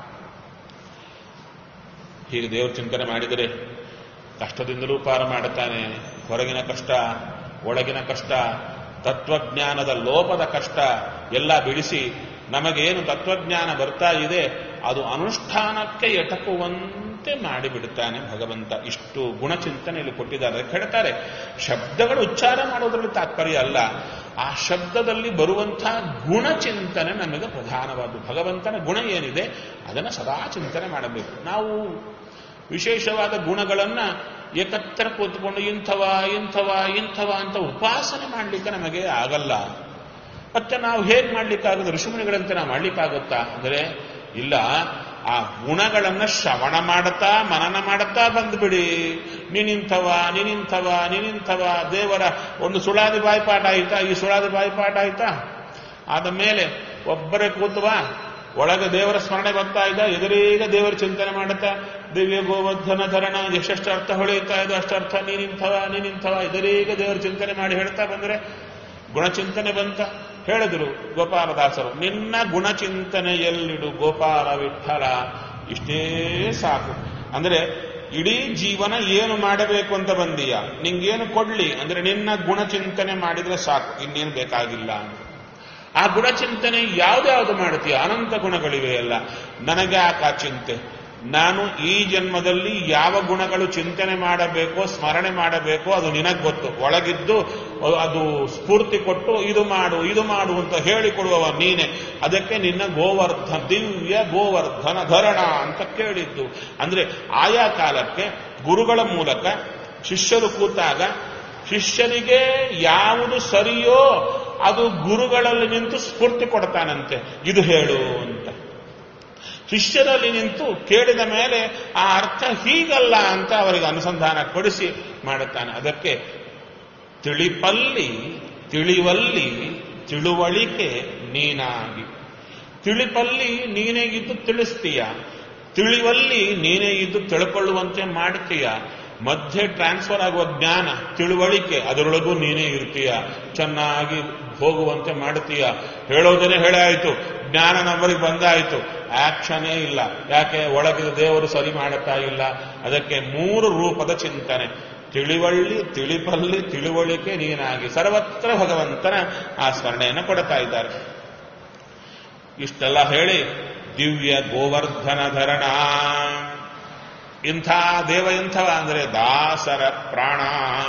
ಹೀಗೆ ದೇವರು ಚಿಂತನೆ ಮಾಡಿದರೆ ಕಷ್ಟದಿಂದಲೂ ಪಾರ ಮಾಡುತ್ತಾನೆ ಹೊರಗಿನ ಕಷ್ಟ ಒಳಗಿನ ಕಷ್ಟ ತತ್ವಜ್ಞಾನದ ಲೋಪದ ಕಷ್ಟ ಎಲ್ಲ ಬಿಡಿಸಿ ನಮಗೇನು ತತ್ವಜ್ಞಾನ ಬರ್ತಾ ಇದೆ ಅದು ಅನುಷ್ಠಾನಕ್ಕೆ ಎಟಕುವಂತೆ ಮಾಡಿಬಿಡುತ್ತಾನೆ ಭಗವಂತ ಇಷ್ಟು ಗುಣಚಿಂತನೆಯಲ್ಲಿ ಕೊಟ್ಟಿದ್ದಾರೆ ಅದಕ್ಕೆ ಹೇಳ್ತಾರೆ ಶಬ್ದಗಳು ಉಚ್ಚಾರ ಮಾಡೋದ್ರಲ್ಲಿ ತಾತ್ಪರ್ಯ ಅಲ್ಲ ಆ ಶಬ್ದದಲ್ಲಿ ಬರುವಂತಹ ಗುಣಚಿಂತನೆ ನಮಗೆ ಪ್ರಧಾನವಾದ್ದು ಭಗವಂತನ ಗುಣ ಏನಿದೆ ಅದನ್ನು ಸದಾ ಚಿಂತನೆ ಮಾಡಬೇಕು ನಾವು ವಿಶೇಷವಾದ ಗುಣಗಳನ್ನ ಏಕತ್ರ ಕೂತ್ಕೊಂಡು ಇಂಥವ ಇಂಥವ ಇಂಥವ ಅಂತ ಉಪಾಸನೆ ಮಾಡಲಿಕ್ಕೆ ನಮಗೆ ಆಗಲ್ಲ ಮತ್ತೆ ನಾವು ಹೇಗೆ ಮಾಡ್ಲಿಕ್ಕಾಗುತ್ತೆ ಋಷಿಮುನಿಗಳಂತೆ ನಾವು ಮಾಡ್ಲಿಕ್ಕಾಗುತ್ತಾ ಅಂದ್ರೆ ಇಲ್ಲ ಆ ಗುಣಗಳನ್ನ ಶ್ರವಣ ಮಾಡುತ್ತಾ ಮನನ ಮಾಡುತ್ತಾ ಬಂದ್ಬಿಡಿ ನೀನಿಂಥವ ನೀನಿಂಥವ ನೀನಿಂಥವ ದೇವರ ಒಂದು ಸುಳಾದಿ ಬಾಯ್ಪಾಠ ಆಯ್ತಾ ಈ ಸುಳಾದಿ ಬಾಯ್ಪಾಠ ಆಯ್ತಾ ಆದ ಮೇಲೆ ಒಬ್ಬರೇ ಕೂತುವ ಒಳಗೆ ದೇವರ ಸ್ಮರಣೆ ಬರ್ತಾ ಇದ್ದ ಎದುರೀಗ ದೇವರ ಚಿಂತನೆ ಮಾಡುತ್ತಾ ದಿವ್ಯ ಗೋವರ್ಧನ ಧರಣ ಎಷ್ಟೆಷ್ಟು ಅರ್ಥ ಹೊಳೆಯುತ್ತಾ ಇದೆ ಅಷ್ಟು ಅರ್ಥ ನೀನಿಂಥವ ನೀನಿಂಥವ ಎದುರೀಗ ದೇವರ ಚಿಂತನೆ ಮಾಡಿ ಹೇಳ್ತಾ ಬಂದ್ರೆ ಗುಣಚಿಂತನೆ ಬಂತ ಹೇಳಿದ್ರು ಗೋಪಾಲದಾಸರು ನಿನ್ನ ಗುಣಚಿಂತನೆಯಲ್ಲಿಡು ಗೋಪಾಲ ವಿಠಲ ಇಷ್ಟೇ ಸಾಕು ಅಂದ್ರೆ ಇಡೀ ಜೀವನ ಏನು ಮಾಡಬೇಕು ಅಂತ ಬಂದೀಯ ನಿಂಗೇನು ಕೊಡ್ಲಿ ಅಂದ್ರೆ ನಿನ್ನ ಗುಣಚಿಂತನೆ ಮಾಡಿದ್ರೆ ಸಾಕು ಇನ್ನೇನು ಬೇಕಾಗಿಲ್ಲ ಅಂತ ಆ ಗುಣಚಿಂತನೆ ಯಾವ್ದ್ಯಾವ್ದು ಮಾಡ್ತೀಯ ಅನಂತ ಗುಣಗಳಿವೆ ಅಲ್ಲ ನನಗೆ ಯಾಕೆ ಆ ಚಿಂತೆ ನಾನು ಈ ಜನ್ಮದಲ್ಲಿ ಯಾವ ಗುಣಗಳು ಚಿಂತನೆ ಮಾಡಬೇಕೋ ಸ್ಮರಣೆ ಮಾಡಬೇಕೋ ಅದು ನಿನಗೆ ಗೊತ್ತು ಒಳಗಿದ್ದು ಅದು ಸ್ಫೂರ್ತಿ ಕೊಟ್ಟು ಇದು ಮಾಡು ಇದು ಮಾಡು ಅಂತ ಹೇಳಿಕೊಡುವವ ನೀನೆ ಅದಕ್ಕೆ ನಿನ್ನ ಗೋವರ್ಧನ ದಿವ್ಯ ಗೋವರ್ಧನ ಧರಣ ಅಂತ ಕೇಳಿದ್ದು ಅಂದ್ರೆ ಆಯಾ ಕಾಲಕ್ಕೆ ಗುರುಗಳ ಮೂಲಕ ಶಿಷ್ಯರು ಕೂತಾಗ ಶಿಷ್ಯನಿಗೆ ಯಾವುದು ಸರಿಯೋ ಅದು ಗುರುಗಳಲ್ಲಿ ನಿಂತು ಸ್ಫೂರ್ತಿ ಕೊಡ್ತಾನಂತೆ ಇದು ಹೇಳು ಅಂತ ಶಿಷ್ಯರಲ್ಲಿ ನಿಂತು ಕೇಳಿದ ಮೇಲೆ ಆ ಅರ್ಥ ಹೀಗಲ್ಲ ಅಂತ ಅವರಿಗೆ ಅನುಸಂಧಾನ ಕೊಡಿಸಿ ಮಾಡುತ್ತಾನೆ ಅದಕ್ಕೆ ತಿಳಿಪಲ್ಲಿ ತಿಳಿವಲ್ಲಿ ತಿಳುವಳಿಕೆ ನೀನಾಗಿ ತಿಳಿಪಲ್ಲಿ ನೀನೇ ಇದ್ದು ತಿಳಿಸ್ತೀಯ ತಿಳಿವಲ್ಲಿ ನೀನೇ ಇದ್ದು ತಿಳ್ಕೊಳ್ಳುವಂತೆ ಮಾಡ್ತೀಯ ಮಧ್ಯೆ ಟ್ರಾನ್ಸ್ಫರ್ ಆಗುವ ಜ್ಞಾನ ತಿಳುವಳಿಕೆ ಅದರೊಳಗೂ ನೀನೇ ಇರ್ತೀಯ ಚೆನ್ನಾಗಿ ಹೋಗುವಂತೆ ಮಾಡ್ತೀಯ ಹೇಳೋದನ್ನೇ ಹೇಳಾಯಿತು ಜ್ಞಾನ ನಂಬರಿಗೆ ಬಂದಾಯಿತು ಆಕ್ಷನೇ ಇಲ್ಲ ಯಾಕೆ ಒಳಗಿದ ದೇವರು ಸರಿ ಮಾಡುತ್ತಾ ಇಲ್ಲ ಅದಕ್ಕೆ ಮೂರು ರೂಪದ ಚಿಂತನೆ ತಿಳಿವಳ್ಳಿ ತಿಳಿಪಲ್ಲಿ ತಿಳುವಳಿಕೆ ನೀನಾಗಿ ಸರ್ವತ್ರ ಭಗವಂತನ ಆ ಸ್ಮರಣೆಯನ್ನು ಕೊಡ್ತಾ ಇದ್ದಾರೆ ಇಷ್ಟೆಲ್ಲ ಹೇಳಿ ದಿವ್ಯ ಗೋವರ್ಧನ ಧರಣ ಇಂಥ ದೇವ ಇಂಥವ ಅಂದರೆ ದಾಸರ ಪ್ರಾಣ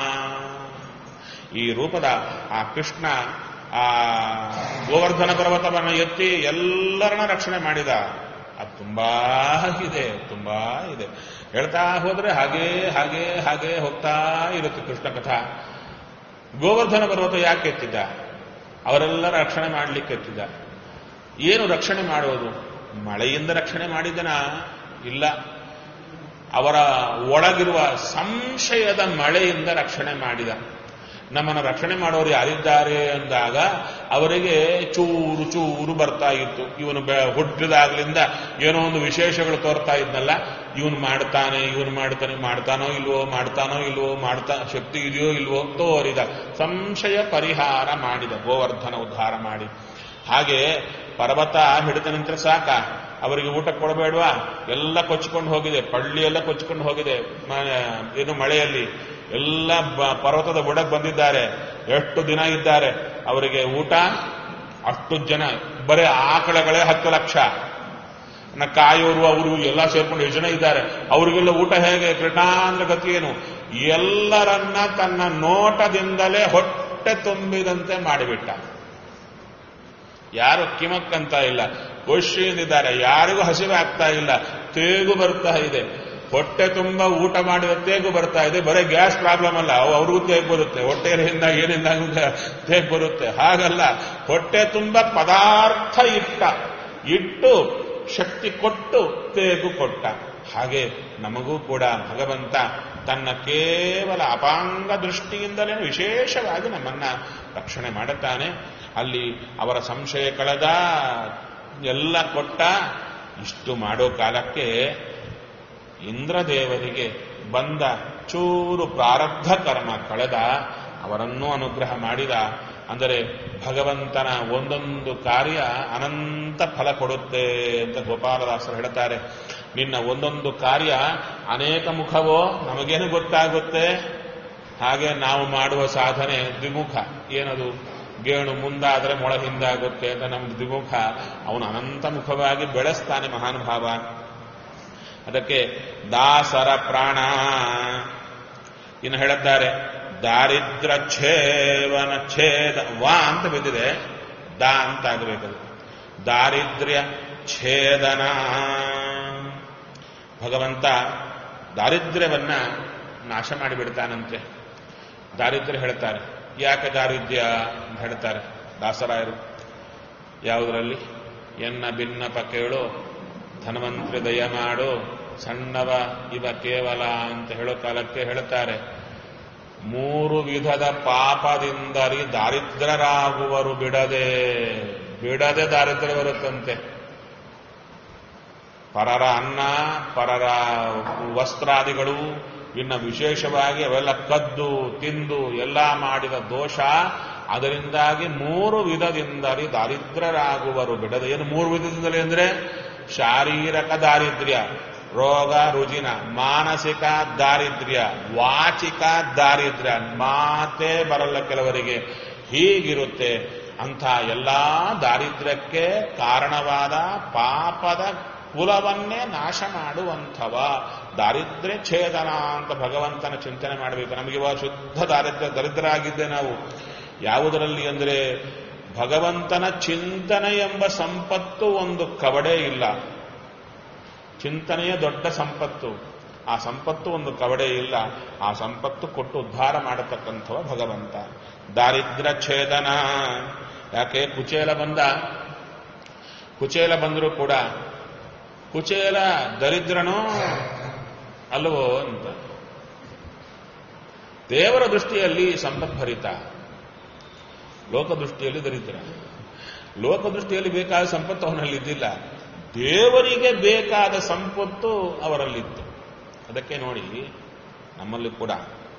ಈ ರೂಪದ ಆ ಕೃಷ್ಣ ಆ ಗೋವರ್ಧನ ಪರ್ವತವನ್ನು ಎತ್ತಿ ಎಲ್ಲರನ್ನ ರಕ್ಷಣೆ ಮಾಡಿದ ಅದು ತುಂಬಾ ಇದೆ ತುಂಬಾ ಇದೆ ಹೇಳ್ತಾ ಹೋದ್ರೆ ಹಾಗೇ ಹಾಗೇ ಹಾಗೇ ಹೋಗ್ತಾ ಇರುತ್ತೆ ಕೃಷ್ಣ ಕಥಾ ಗೋವರ್ಧನ ಪರ್ವತ ಯಾಕೆ ಎತ್ತಿದ್ದ ಅವರೆಲ್ಲ ರಕ್ಷಣೆ ಮಾಡಲಿಕ್ಕೆ ಎತ್ತಿದ್ದ ಏನು ರಕ್ಷಣೆ ಮಾಡೋದು ಮಳೆಯಿಂದ ರಕ್ಷಣೆ ಮಾಡಿದನ ಇಲ್ಲ ಅವರ ಒಳಗಿರುವ ಸಂಶಯದ ಮಳೆಯಿಂದ ರಕ್ಷಣೆ ಮಾಡಿದ ನಮ್ಮನ್ನು ರಕ್ಷಣೆ ಮಾಡೋರು ಯಾರಿದ್ದಾರೆ ಅಂದಾಗ ಅವರಿಗೆ ಚೂರು ಚೂರು ಬರ್ತಾ ಇತ್ತು ಇವನು ಹುಟ್ಟಿದಾಗ್ಲಿಂದ ಏನೋ ಒಂದು ವಿಶೇಷಗಳು ತೋರ್ತಾ ಇದ್ನಲ್ಲ ಇವನು ಮಾಡ್ತಾನೆ ಇವನು ಮಾಡ್ತಾನೆ ಮಾಡ್ತಾನೋ ಇಲ್ವೋ ಮಾಡ್ತಾನೋ ಇಲ್ವೋ ಮಾಡ್ತಾ ಶಕ್ತಿ ಇದೆಯೋ ಇಲ್ವೋ ತೋರಿದ ಸಂಶಯ ಪರಿಹಾರ ಮಾಡಿದ ಗೋವರ್ಧನ ಉದ್ಧಾರ ಮಾಡಿ ಹಾಗೆ ಪರ್ವತ ಹಿಡಿದು ನಿಂತ್ರೆ ಸಾಕ ಅವರಿಗೆ ಊಟ ಕೊಡಬೇಡವಾ ಎಲ್ಲ ಕೊಚ್ಕೊಂಡು ಹೋಗಿದೆ ಪಳ್ಳಿ ಎಲ್ಲ ಕೊಚ್ಕೊಂಡು ಹೋಗಿದೆ ಮ- ಏನು ಮಳೆಯಲ್ಲಿ ಎಲ್ಲ ಬ- ಪರ್ವತದ ಬುಡಕ್ಕೆ ಬಂದಿದ್ದಾರೆ ಎಷ್ಟು ದಿನ ಇದ್ದಾರೆ ಅವರಿಗೆ ಊಟ ಅಷ್ಟು ಜನ ಬರೀ ಆಕಳಗಳೇ ಹತ್ತು ಲಕ್ಷ ನ ಕಾಯೋರು ಅವರು ಎಲ್ಲ ಸೇರ್ಕೊಂಡು ಎಷ್ಟು ಜನ ಇದ್ದಾರೆ ಅವರಿಗೆಲ್ಲ ಊಟ ಹೇಗೆ ಕೃಟಾಂದ್ರ ಗತಿ ಏನು ಎಲ್ಲರನ್ನ ತನ್ನ ನೋಟದಿಂದಲೇ ಹೊಟ್ಟೆ ತುಂಬಿದಂತೆ ಮಾಡಿಬಿಟ್ಟ ಯಾರು ಕಿಮಕ್ಕಂತ ಇಲ್ಲ ಖುಷಿಯಿಂದಿದ್ದಾರೆ ಯಾರಿಗೂ ಹಸಿವೆ ಆಗ್ತಾ ಇಲ್ಲ ತೇಗು ಬರ್ತಾ ಇದೆ ಹೊಟ್ಟೆ ತುಂಬ ಊಟ ಮಾಡಿದ ತೇಗು ಬರ್ತಾ ಇದೆ ಬರೀ ಗ್ಯಾಸ್ ಪ್ರಾಬ್ಲಮ್ ಅಲ್ಲ ಅವು ಅವ್ರಿಗೂ ತೇಗ್ ಬರುತ್ತೆ ಹೊಟ್ಟೆಯಿಂದ ಏನಿಂದ ತೇಗ್ ಬರುತ್ತೆ ಹಾಗಲ್ಲ ಹೊಟ್ಟೆ ತುಂಬ ಪದಾರ್ಥ ಇಟ್ಟ ಇಟ್ಟು ಶಕ್ತಿ ಕೊಟ್ಟು ತೇಗು ಕೊಟ್ಟ ಹಾಗೆ ನಮಗೂ ಕೂಡ ಭಗವಂತ ತನ್ನ ಕೇವಲ ಅಪಾಂಗ ದೃಷ್ಟಿಯಿಂದಲೇ ವಿಶೇಷವಾಗಿ ನಮ್ಮನ್ನ ರಕ್ಷಣೆ ಮಾಡುತ್ತಾನೆ ಅಲ್ಲಿ ಅವರ ಸಂಶಯ ಕಳೆದ ಎಲ್ಲ ಕೊಟ್ಟ ಇಷ್ಟು ಮಾಡೋ ಕಾಲಕ್ಕೆ ಇಂದ್ರದೇವರಿಗೆ ಬಂದ ಚೂರು ಪ್ರಾರಬ್ಧ ಕರ್ಮ ಕಳೆದ ಅವರನ್ನೂ ಅನುಗ್ರಹ ಮಾಡಿದ ಅಂದರೆ ಭಗವಂತನ ಒಂದೊಂದು ಕಾರ್ಯ ಅನಂತ ಫಲ ಕೊಡುತ್ತೆ ಅಂತ ಗೋಪಾಲದಾಸರು ಹೇಳ್ತಾರೆ ನಿನ್ನ ಒಂದೊಂದು ಕಾರ್ಯ ಅನೇಕ ಮುಖವೋ ನಮಗೇನು ಗೊತ್ತಾಗುತ್ತೆ ಹಾಗೆ ನಾವು ಮಾಡುವ ಸಾಧನೆ ದ್ವಿಮುಖ ಏನದು ಗೇಣು ಮುಂದಾದರೆ ಮೊಳ ಹಿಂದಾಗುತ್ತೆ ಅಂತ ನಮ್ದು ದ್ವಿಮುಖ ಅವನು ಅನಂತ ಮುಖವಾಗಿ ಬೆಳೆಸ್ತಾನೆ ಮಹಾನುಭಾವ ಅದಕ್ಕೆ ದಾಸರ ಪ್ರಾಣ ಇನ್ನು ಹೇಳುತ್ತಾರೆ ದಾರಿದ್ರ ಛೇವನ ಛೇದ ವಾ ಅಂತ ಬಿದ್ದಿದೆ ದಾ ಅಂತ ಆಗಬೇಕದು ದಾರಿದ್ರ್ಯ ಛೇದನ ಭಗವಂತ ದಾರಿದ್ರ್ಯವನ್ನ ನಾಶ ಮಾಡಿಬಿಡ್ತಾನಂತೆ ದಾರಿದ್ರ್ಯ ಹೇಳ್ತಾರೆ ಯಾಕೆ ದಾರಿದ್ರ್ಯ ಅಂತ ಹೇಳ್ತಾರೆ ದಾಸರಾಯರು ಯಾವುದರಲ್ಲಿ ಎನ್ನ ಭಿನ್ನಪ ಕೇಳು ಧನವಂತ್ರಿ ದಯ ಮಾಡು ಸಣ್ಣವ ಇವ ಕೇವಲ ಅಂತ ಹೇಳೋ ಕಾಲಕ್ಕೆ ಹೇಳ್ತಾರೆ ಮೂರು ವಿಧದ ಪಾಪದಿಂದರಿ ದಾರಿದ್ರರಾಗುವರು ಬಿಡದೆ ಬಿಡದೆ ದಾರಿದ್ರ್ಯ ಬರುತ್ತಂತೆ ಪರರ ಅನ್ನ ಪರರ ವಸ್ತ್ರಾದಿಗಳು ಇನ್ನು ವಿಶೇಷವಾಗಿ ಅವೆಲ್ಲ ಕದ್ದು ತಿಂದು ಎಲ್ಲ ಮಾಡಿದ ದೋಷ ಅದರಿಂದಾಗಿ ಮೂರು ವಿಧದಿಂದಲೇ ದಾರಿದ್ರರಾಗುವರು ಬಿಡದೆ ಏನು ಮೂರು ವಿಧದಿಂದಲೇ ಅಂದ್ರೆ ಶಾರೀರಕ ದಾರಿದ್ರ್ಯ ರೋಗ ರುಜಿನ ಮಾನಸಿಕ ದಾರಿದ್ರ್ಯ ವಾಚಿಕ ದಾರಿದ್ರ್ಯ ಮಾತೇ ಬರಲ್ಲ ಕೆಲವರಿಗೆ ಹೀಗಿರುತ್ತೆ ಅಂಥ ಎಲ್ಲಾ ದಾರಿದ್ರ್ಯಕ್ಕೆ ಕಾರಣವಾದ ಪಾಪದ ಕುಲವನ್ನೇ ನಾಶ ಮಾಡುವಂಥವ ದಾರಿದ್ರ್ಯ ಛೇದನ ಅಂತ ಭಗವಂತನ ಚಿಂತನೆ ಮಾಡಬೇಕು ನಮಗೆ ಇವಾಗ ಶುದ್ಧ ದಾರಿದ್ರ್ಯ ದರಿದ್ರ ಆಗಿದ್ದೆ ನಾವು ಯಾವುದರಲ್ಲಿ ಅಂದರೆ ಭಗವಂತನ ಚಿಂತನೆ ಎಂಬ ಸಂಪತ್ತು ಒಂದು ಕವಡೆ ಇಲ್ಲ ಚಿಂತನೆಯ ದೊಡ್ಡ ಸಂಪತ್ತು ಆ ಸಂಪತ್ತು ಒಂದು ಕವಡೆ ಇಲ್ಲ ಆ ಸಂಪತ್ತು ಕೊಟ್ಟು ಉದ್ಧಾರ ಮಾಡತಕ್ಕಂಥವ ಭಗವಂತ ದಾರಿದ್ರ್ಯ ಛೇದನ ಯಾಕೆ ಕುಚೇಲ ಬಂದ ಕುಚೇಲ ಬಂದರೂ ಕೂಡ ಕುಚೇಲ ದರಿದ್ರನೋ ಅಲ್ವೋ ಅಂತ ದೇವರ ದೃಷ್ಟಿಯಲ್ಲಿ ಸಂಪದ್ಭರಿತ ಲೋಕದೃಷ್ಟಿಯಲ್ಲಿ ದರಿದ್ರ ಲೋಕದೃಷ್ಟಿಯಲ್ಲಿ ಬೇಕಾದ ಸಂಪತ್ತು ಅವನಲ್ಲಿ ಇದ್ದಿಲ್ಲ ದೇವರಿಗೆ ಬೇಕಾದ ಸಂಪತ್ತು ಅವರಲ್ಲಿತ್ತು ಅದಕ್ಕೆ ನೋಡಿ ನಮ್ಮಲ್ಲಿ ಕೂಡ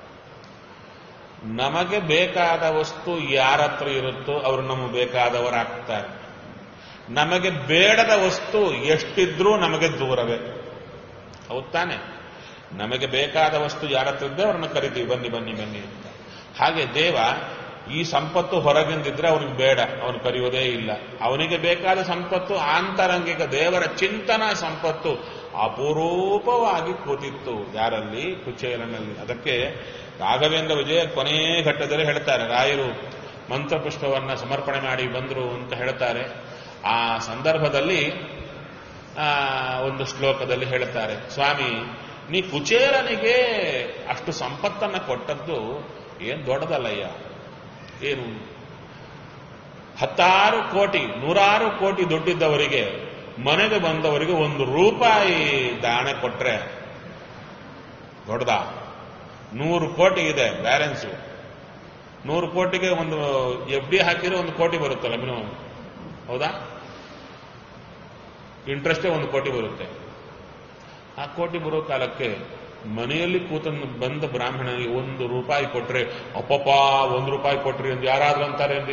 ನಮಗೆ ಬೇಕಾದ ವಸ್ತು ಯಾರ ಹತ್ರ ಇರುತ್ತೋ ಅವರು ನಮಗೆ ಬೇಕಾದವರಾಗ್ತಾರೆ ನಮಗೆ ಬೇಡದ ವಸ್ತು ಎಷ್ಟಿದ್ರೂ ನಮಗೆ ದೂರವೇ ಹೌದ್ ತಾನೆ ನಮಗೆ ಬೇಕಾದ ವಸ್ತು ಯಾರ ಹತ್ರ ಇದ್ದೇ ಅವ್ರನ್ನ ಕರಿತೀವಿ ಬನ್ನಿ ಬನ್ನಿ ಬನ್ನಿ ಅಂತ ಹಾಗೆ ದೇವ ಈ ಸಂಪತ್ತು ಹೊರಗಿಂದಿದ್ರೆ ಅವನಿಗೆ ಬೇಡ ಅವನು ಕರೆಯೋದೇ ಇಲ್ಲ ಅವನಿಗೆ ಬೇಕಾದ ಸಂಪತ್ತು ಆಂತರಂಗಿಕ ದೇವರ ಚಿಂತನಾ ಸಂಪತ್ತು ಅಪರೂಪವಾಗಿ ಕೂತಿತ್ತು ಯಾರಲ್ಲಿ ಕುಚೇಲನಲ್ಲಿ ಅದಕ್ಕೆ ರಾಘವೇಂದ್ರ ವಿಜಯ ಕೊನೆ ಘಟ್ಟದಲ್ಲಿ ಹೇಳ್ತಾರೆ ರಾಯರು ಮಂತ್ರಪುಷ್ಪವನ್ನ ಸಮರ್ಪಣೆ ಮಾಡಿ ಬಂದರು ಅಂತ ಹೇಳ್ತಾರೆ ಆ ಸಂದರ್ಭದಲ್ಲಿ ಆ, ಒಂದು ಶ್ಲೋಕದಲ್ಲಿ ಹೇಳ್ತಾರೆ ಸ್ವಾಮಿ ನೀ ಕುಚೇಲನಿಗೆ ಅಷ್ಟು ಸಂಪತ್ತನ್ನ ಕೊಟ್ಟದ್ದು ಏನ್ ದೊಡ್ಡದಲ್ಲಯ್ಯ ಏನು ಹತ್ತಾರು ಕೋಟಿ ನೂರಾರು ಕೋಟಿ ದುಡ್ಡಿದ್ದವರಿಗೆ ಮನೆಗೆ ಬಂದವರಿಗೆ ಒಂದು ರೂಪಾಯಿ ದಾಣೆ ಕೊಟ್ರೆ ದೊಡ್ಡದ ನೂರು ಕೋಟಿ ಇದೆ ಬ್ಯಾಲೆನ್ಸು ನೂರು ಕೋಟಿಗೆ ಒಂದು ಎಫ್ ಡಿ ಹಾಕಿದ್ರೆ ಒಂದು ಕೋಟಿ ಬರುತ್ತಲ್ಲ ಮಿನಿಮಮ್ ಹೌದಾ ಇಂಟ್ರೆಸ್ಟೇ ಒಂದು ಕೋಟಿ ಬರುತ್ತೆ ಆ ಕೋಟಿ ಬರೋ ಕಾಲಕ್ಕೆ ಮನೆಯಲ್ಲಿ ಕೂತನ್ನು ಬಂದ ಬ್ರಾಹ್ಮಣನಿಗೆ ಒಂದು ರೂಪಾಯಿ ಕೊಟ್ರೆ ಅಪ್ಪಪ್ಪ ಒಂದು ರೂಪಾಯಿ ಕೊಟ್ರಿ ಅಂತ ಯಾರಾದ್ರೂ ಅಂತಾರೇನ್ರಿ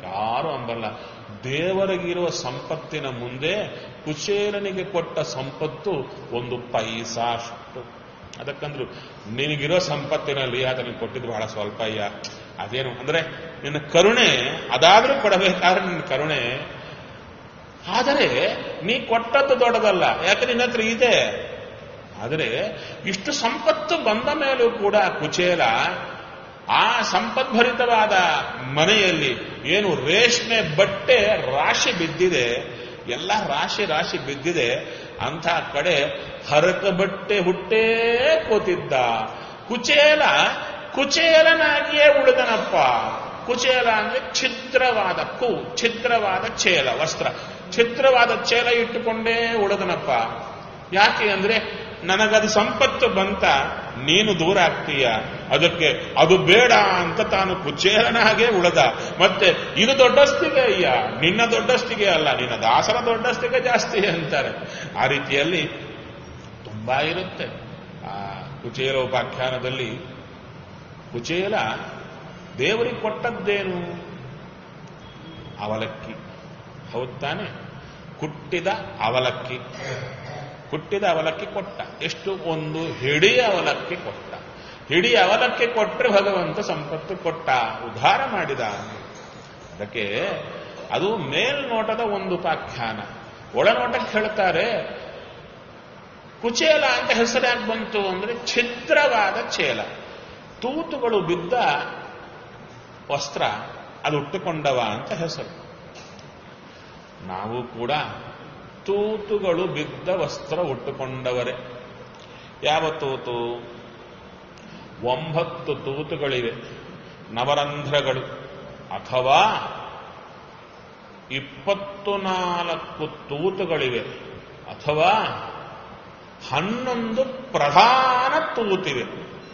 ಯಾರು ಅಂಬಲ್ಲ ದೇವರಿಗಿರುವ ಸಂಪತ್ತಿನ ಮುಂದೆ ಕುಚೇಲನಿಗೆ ಕೊಟ್ಟ ಸಂಪತ್ತು ಒಂದು ಪೈಸಾ ಅಷ್ಟು ಅದಕ್ಕಂದ್ರು ನಿನಗಿರೋ ಸಂಪತ್ತಿನಲ್ಲಿ ಅದನ್ನು ಕೊಟ್ಟಿದ್ದು ಬಹಳ ಸ್ವಲ್ಪ ಅಯ್ಯ ಅದೇನು ಅಂದ್ರೆ ನಿನ್ನ ಕರುಣೆ ಅದಾದ್ರೂ ಕೊಡಬೇಕಾದ್ರೆ ನಿನ್ನ ಕರುಣೆ ಆದರೆ ನೀ ಕೊಟ್ಟದ್ದು ದೊಡ್ಡದಲ್ಲ ಯಾಕೆ ನಿನ್ನ ಹತ್ರ ಇದೆ ಆದರೆ ಇಷ್ಟು ಸಂಪತ್ತು ಬಂದ ಮೇಲೂ ಕೂಡ ಕುಚೇಲ ಆ ಸಂಪದ್ಭರಿತವಾದ ಮನೆಯಲ್ಲಿ ಏನು ರೇಷ್ಮೆ ಬಟ್ಟೆ ರಾಶಿ ಬಿದ್ದಿದೆ ಎಲ್ಲ ರಾಶಿ ರಾಶಿ ಬಿದ್ದಿದೆ ಅಂಥ ಕಡೆ ಹರಕ ಬಟ್ಟೆ ಹುಟ್ಟೇ ಕೂತಿದ್ದ ಕುಚೇಲ ಕುಚೇಲನಾಗಿಯೇ ಉಳಿದನಪ್ಪ ಕುಚೇಲ ಅಂದ್ರೆ ಛಿದ್ರವಾದ ಕು ಛಿದ್ರವಾದ ಚೇಲ ವಸ್ತ್ರ ಛಿದ್ರವಾದ ಚೇಲ ಇಟ್ಟುಕೊಂಡೇ ಉಳಿದನಪ್ಪ ಯಾಕೆ ಅಂದ್ರೆ ನನಗದು ಸಂಪತ್ತು ಬಂತ ನೀನು ದೂರ ಆಗ್ತೀಯ ಅದಕ್ಕೆ ಅದು ಬೇಡ ಅಂತ ತಾನು ಕುಚೇಲನಾಗೆ ಉಳದ ಮತ್ತೆ ಇದು ದೊಡ್ಡಸ್ತಿಗೆ ಅಯ್ಯ ನಿನ್ನ ದೊಡ್ಡಸ್ತಿಗೆ ಅಲ್ಲ ನಿನ್ನ ದಾಸರ ದೊಡ್ಡಸ್ತಿಗೆ ಜಾಸ್ತಿ ಅಂತಾರೆ ಆ ರೀತಿಯಲ್ಲಿ ತುಂಬಾ ಇರುತ್ತೆ ಆ ಕುಚೇಲ ಉಪಾಖ್ಯಾನದಲ್ಲಿ ಕುಚೇಲ ದೇವರಿಗೆ ಕೊಟ್ಟದ್ದೇನು ಅವಲಕ್ಕಿ ಹೌದ್ ತಾನೆ ಕುಟ್ಟಿದ ಅವಲಕ್ಕಿ ಕುಟ್ಟಿದ ಅವಲಕ್ಕಿ ಕೊಟ್ಟ ಎಷ್ಟು ಒಂದು ಹಿಡಿ ಅವಲಕ್ಕಿ ಕೊಟ್ಟ ಹಿಡಿ ಅವಲಕ್ಕಿ ಕೊಟ್ಟರೆ ಭಗವಂತ ಸಂಪತ್ತು ಕೊಟ್ಟ ಉದ್ಧಾರ ಮಾಡಿದ ಅದಕ್ಕೆ ಅದು ಮೇಲ್ನೋಟದ ಒಂದು ಉಪಾಖ್ಯಾನ ಒಳನೋಟಕ್ಕೆ ಹೇಳ್ತಾರೆ ಕುಚೇಲ ಅಂತ ಹೆಸರಾಗಿ ಬಂತು ಅಂದ್ರೆ ಛಿದ್ರವಾದ ಚೇಲ ತೂತುಗಳು ಬಿದ್ದ ವಸ್ತ್ರ ಅದು ಉಟ್ಟುಕೊಂಡವ ಅಂತ ಹೆಸರು ನಾವು ಕೂಡ ತೂತುಗಳು ಬಿದ್ದ ವಸ್ತ್ರ ಉಟ್ಟುಕೊಂಡವರೇ ಯಾವ ತೂತು ಒಂಬತ್ತು ತೂತುಗಳಿವೆ ನವರಂಧ್ರಗಳು ಅಥವಾ ಇಪ್ಪತ್ತು ನಾಲ್ಕು ತೂತುಗಳಿವೆ ಅಥವಾ ಹನ್ನೊಂದು ಪ್ರಧಾನ ತೂತಿವೆ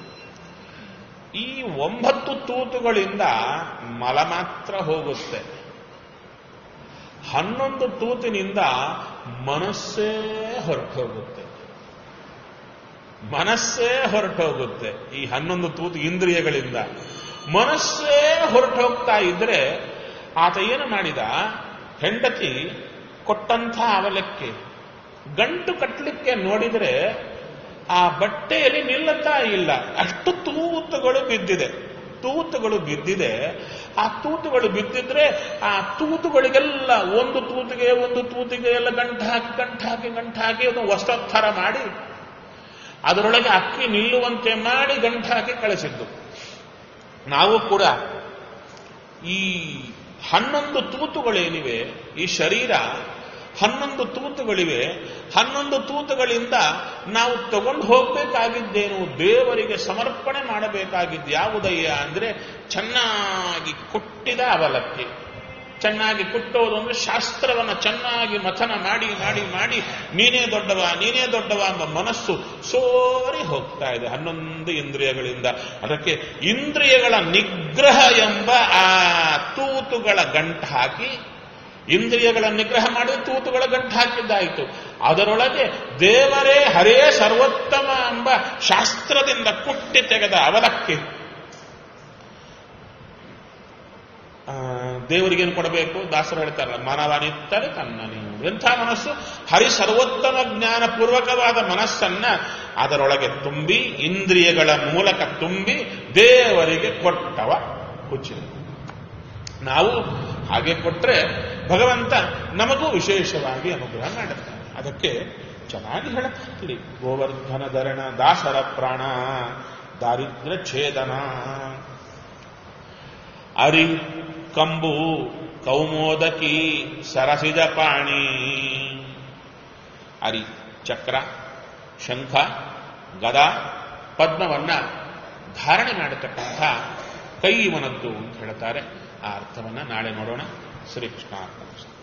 ಈ ಒಂಬತ್ತು ತೂತುಗಳಿಂದ ಮಲ ಮಾತ್ರ ಹೋಗುತ್ತೆ ಹನ್ನೊಂದು ತೂತಿನಿಂದ ಮನಸ್ಸೇ ಹೊರಟೋಗುತ್ತೆ ಮನಸ್ಸೇ ಹೊರಟೋಗುತ್ತೆ ಈ ಹನ್ನೊಂದು ತೂತು ಇಂದ್ರಿಯಗಳಿಂದ ಮನಸ್ಸೇ ಹೊರಟೋಗ್ತಾ ಇದ್ರೆ ಆತ ಏನು ಮಾಡಿದ ಹೆಂಡತಿ ಕೊಟ್ಟಂಥ ಅವಲಕ್ಕಿ ಗಂಟು ಕಟ್ಟಲಿಕ್ಕೆ ನೋಡಿದ್ರೆ ಆ ಬಟ್ಟೆಯಲ್ಲಿ ನಿಲ್ಲುತ್ತಾ ಇಲ್ಲ ಅಷ್ಟು ತೂತುಗಳು ಬಿದ್ದಿದೆ ತೂತುಗಳು ಬಿದ್ದಿದೆ ಆ ತೂತುಗಳು ಬಿದ್ದಿದ್ರೆ ಆ ತೂತುಗಳಿಗೆಲ್ಲ ಒಂದು ತೂತಿಗೆ ಒಂದು ತೂತಿಗೆ ಎಲ್ಲ ಗಂಟು ಹಾಕಿ ಗಂಟು ಹಾಕಿ ಗಂಟು ಹಾಕಿ ಒಂದು ವಸ್ತ್ರ ಮಾಡಿ ಅದರೊಳಗೆ ಅಕ್ಕಿ ನಿಲ್ಲುವಂತೆ ಮಾಡಿ ಗಂಟು ಹಾಕಿ ಕಳಿಸಿದ್ದು ನಾವು ಕೂಡ ಈ ಹನ್ನೊಂದು ತೂತುಗಳೇನಿವೆ ಈ ಶರೀರ ಹನ್ನೊಂದು ತೂತುಗಳಿವೆ ಹನ್ನೊಂದು ತೂತುಗಳಿಂದ ನಾವು ತಗೊಂಡು ಹೋಗಬೇಕಾಗಿದ್ದೇನು ದೇವರಿಗೆ ಸಮರ್ಪಣೆ ಮಾಡಬೇಕಾಗಿದ್ದು ಯಾವುದಯ್ಯ ಅಂದ್ರೆ ಚೆನ್ನಾಗಿ ಕುಟ್ಟಿದ ಅವಲಕ್ಕಿ ಚೆನ್ನಾಗಿ ಕುಟ್ಟೋದು ಅಂದ್ರೆ ಶಾಸ್ತ್ರವನ್ನ ಚೆನ್ನಾಗಿ ಮಥನ ಮಾಡಿ ಮಾಡಿ ಮಾಡಿ ನೀನೇ ದೊಡ್ಡವ ನೀನೇ ದೊಡ್ಡವ ಎಂಬ ಮನಸ್ಸು ಸೋರಿ ಹೋಗ್ತಾ ಇದೆ ಹನ್ನೊಂದು ಇಂದ್ರಿಯಗಳಿಂದ ಅದಕ್ಕೆ ಇಂದ್ರಿಯಗಳ ನಿಗ್ರಹ ಎಂಬ ಆ ತೂತುಗಳ ಗಂಟು ಹಾಕಿ ಇಂದ್ರಿಯಗಳ ನಿಗ್ರಹ ಮಾಡಿ ತೂತುಗಳ ಗಂಟು ಹಾಕಿದ್ದಾಯಿತು ಅದರೊಳಗೆ ದೇವರೇ ಹರೇ ಸರ್ವೋತ್ತಮ ಎಂಬ ಶಾಸ್ತ್ರದಿಂದ ಕುಟ್ಟಿ ತೆಗೆದ ಅವಲಕ್ಕಿ ದೇವರಿಗೇನು ಕೊಡಬೇಕು ದಾಸರು ಹೇಳ್ತಾರಲ್ಲ ಮಾನವನಿತ್ತರೆ ತನ್ನ ನೀವು ಎಂಥ ಮನಸ್ಸು ಹರಿ ಸರ್ವೋತ್ತಮ ಜ್ಞಾನ ಪೂರ್ವಕವಾದ ಮನಸ್ಸನ್ನ ಅದರೊಳಗೆ ತುಂಬಿ ಇಂದ್ರಿಯಗಳ ಮೂಲಕ ತುಂಬಿ ದೇವರಿಗೆ ಕೊಟ್ಟವ ಕುಚಿನ ನಾವು ಹಾಗೆ ಕೊಟ್ರೆ ಭಗವಂತ ನಮಗೂ ವಿಶೇಷವಾಗಿ ಅನುಗ್ರಹ ಮಾಡುತ್ತಾನೆ ಅದಕ್ಕೆ ಚೆನ್ನಾಗಿ ಹೇಳಕ್ಕಾಗ್ತದೆ ಗೋವರ್ಧನ ಧರಣ ದಾಸರ ಪ್ರಾಣ ದಾರಿದ್ರ್ಯ ಛೇದನ ಅರಿ ಕಂಬು ಕೌಮೋದಕಿ ಸರಸಿಜ ಪಾಣಿ ಅರಿ ಚಕ್ರ ಶಂಖ ಗದ ಪದ್ಮವನ್ನ ಧಾರಣೆ ಮಾಡತಕ್ಕಂಥ ಕೈ ಇವನದ್ದು ಅಂತ ಹೇಳ್ತಾರೆ ಆ ಅರ್ಥವನ್ನ ನಾಳೆ ನೋಡೋಣ ಶ್ರೀಕೃಷ್ಣ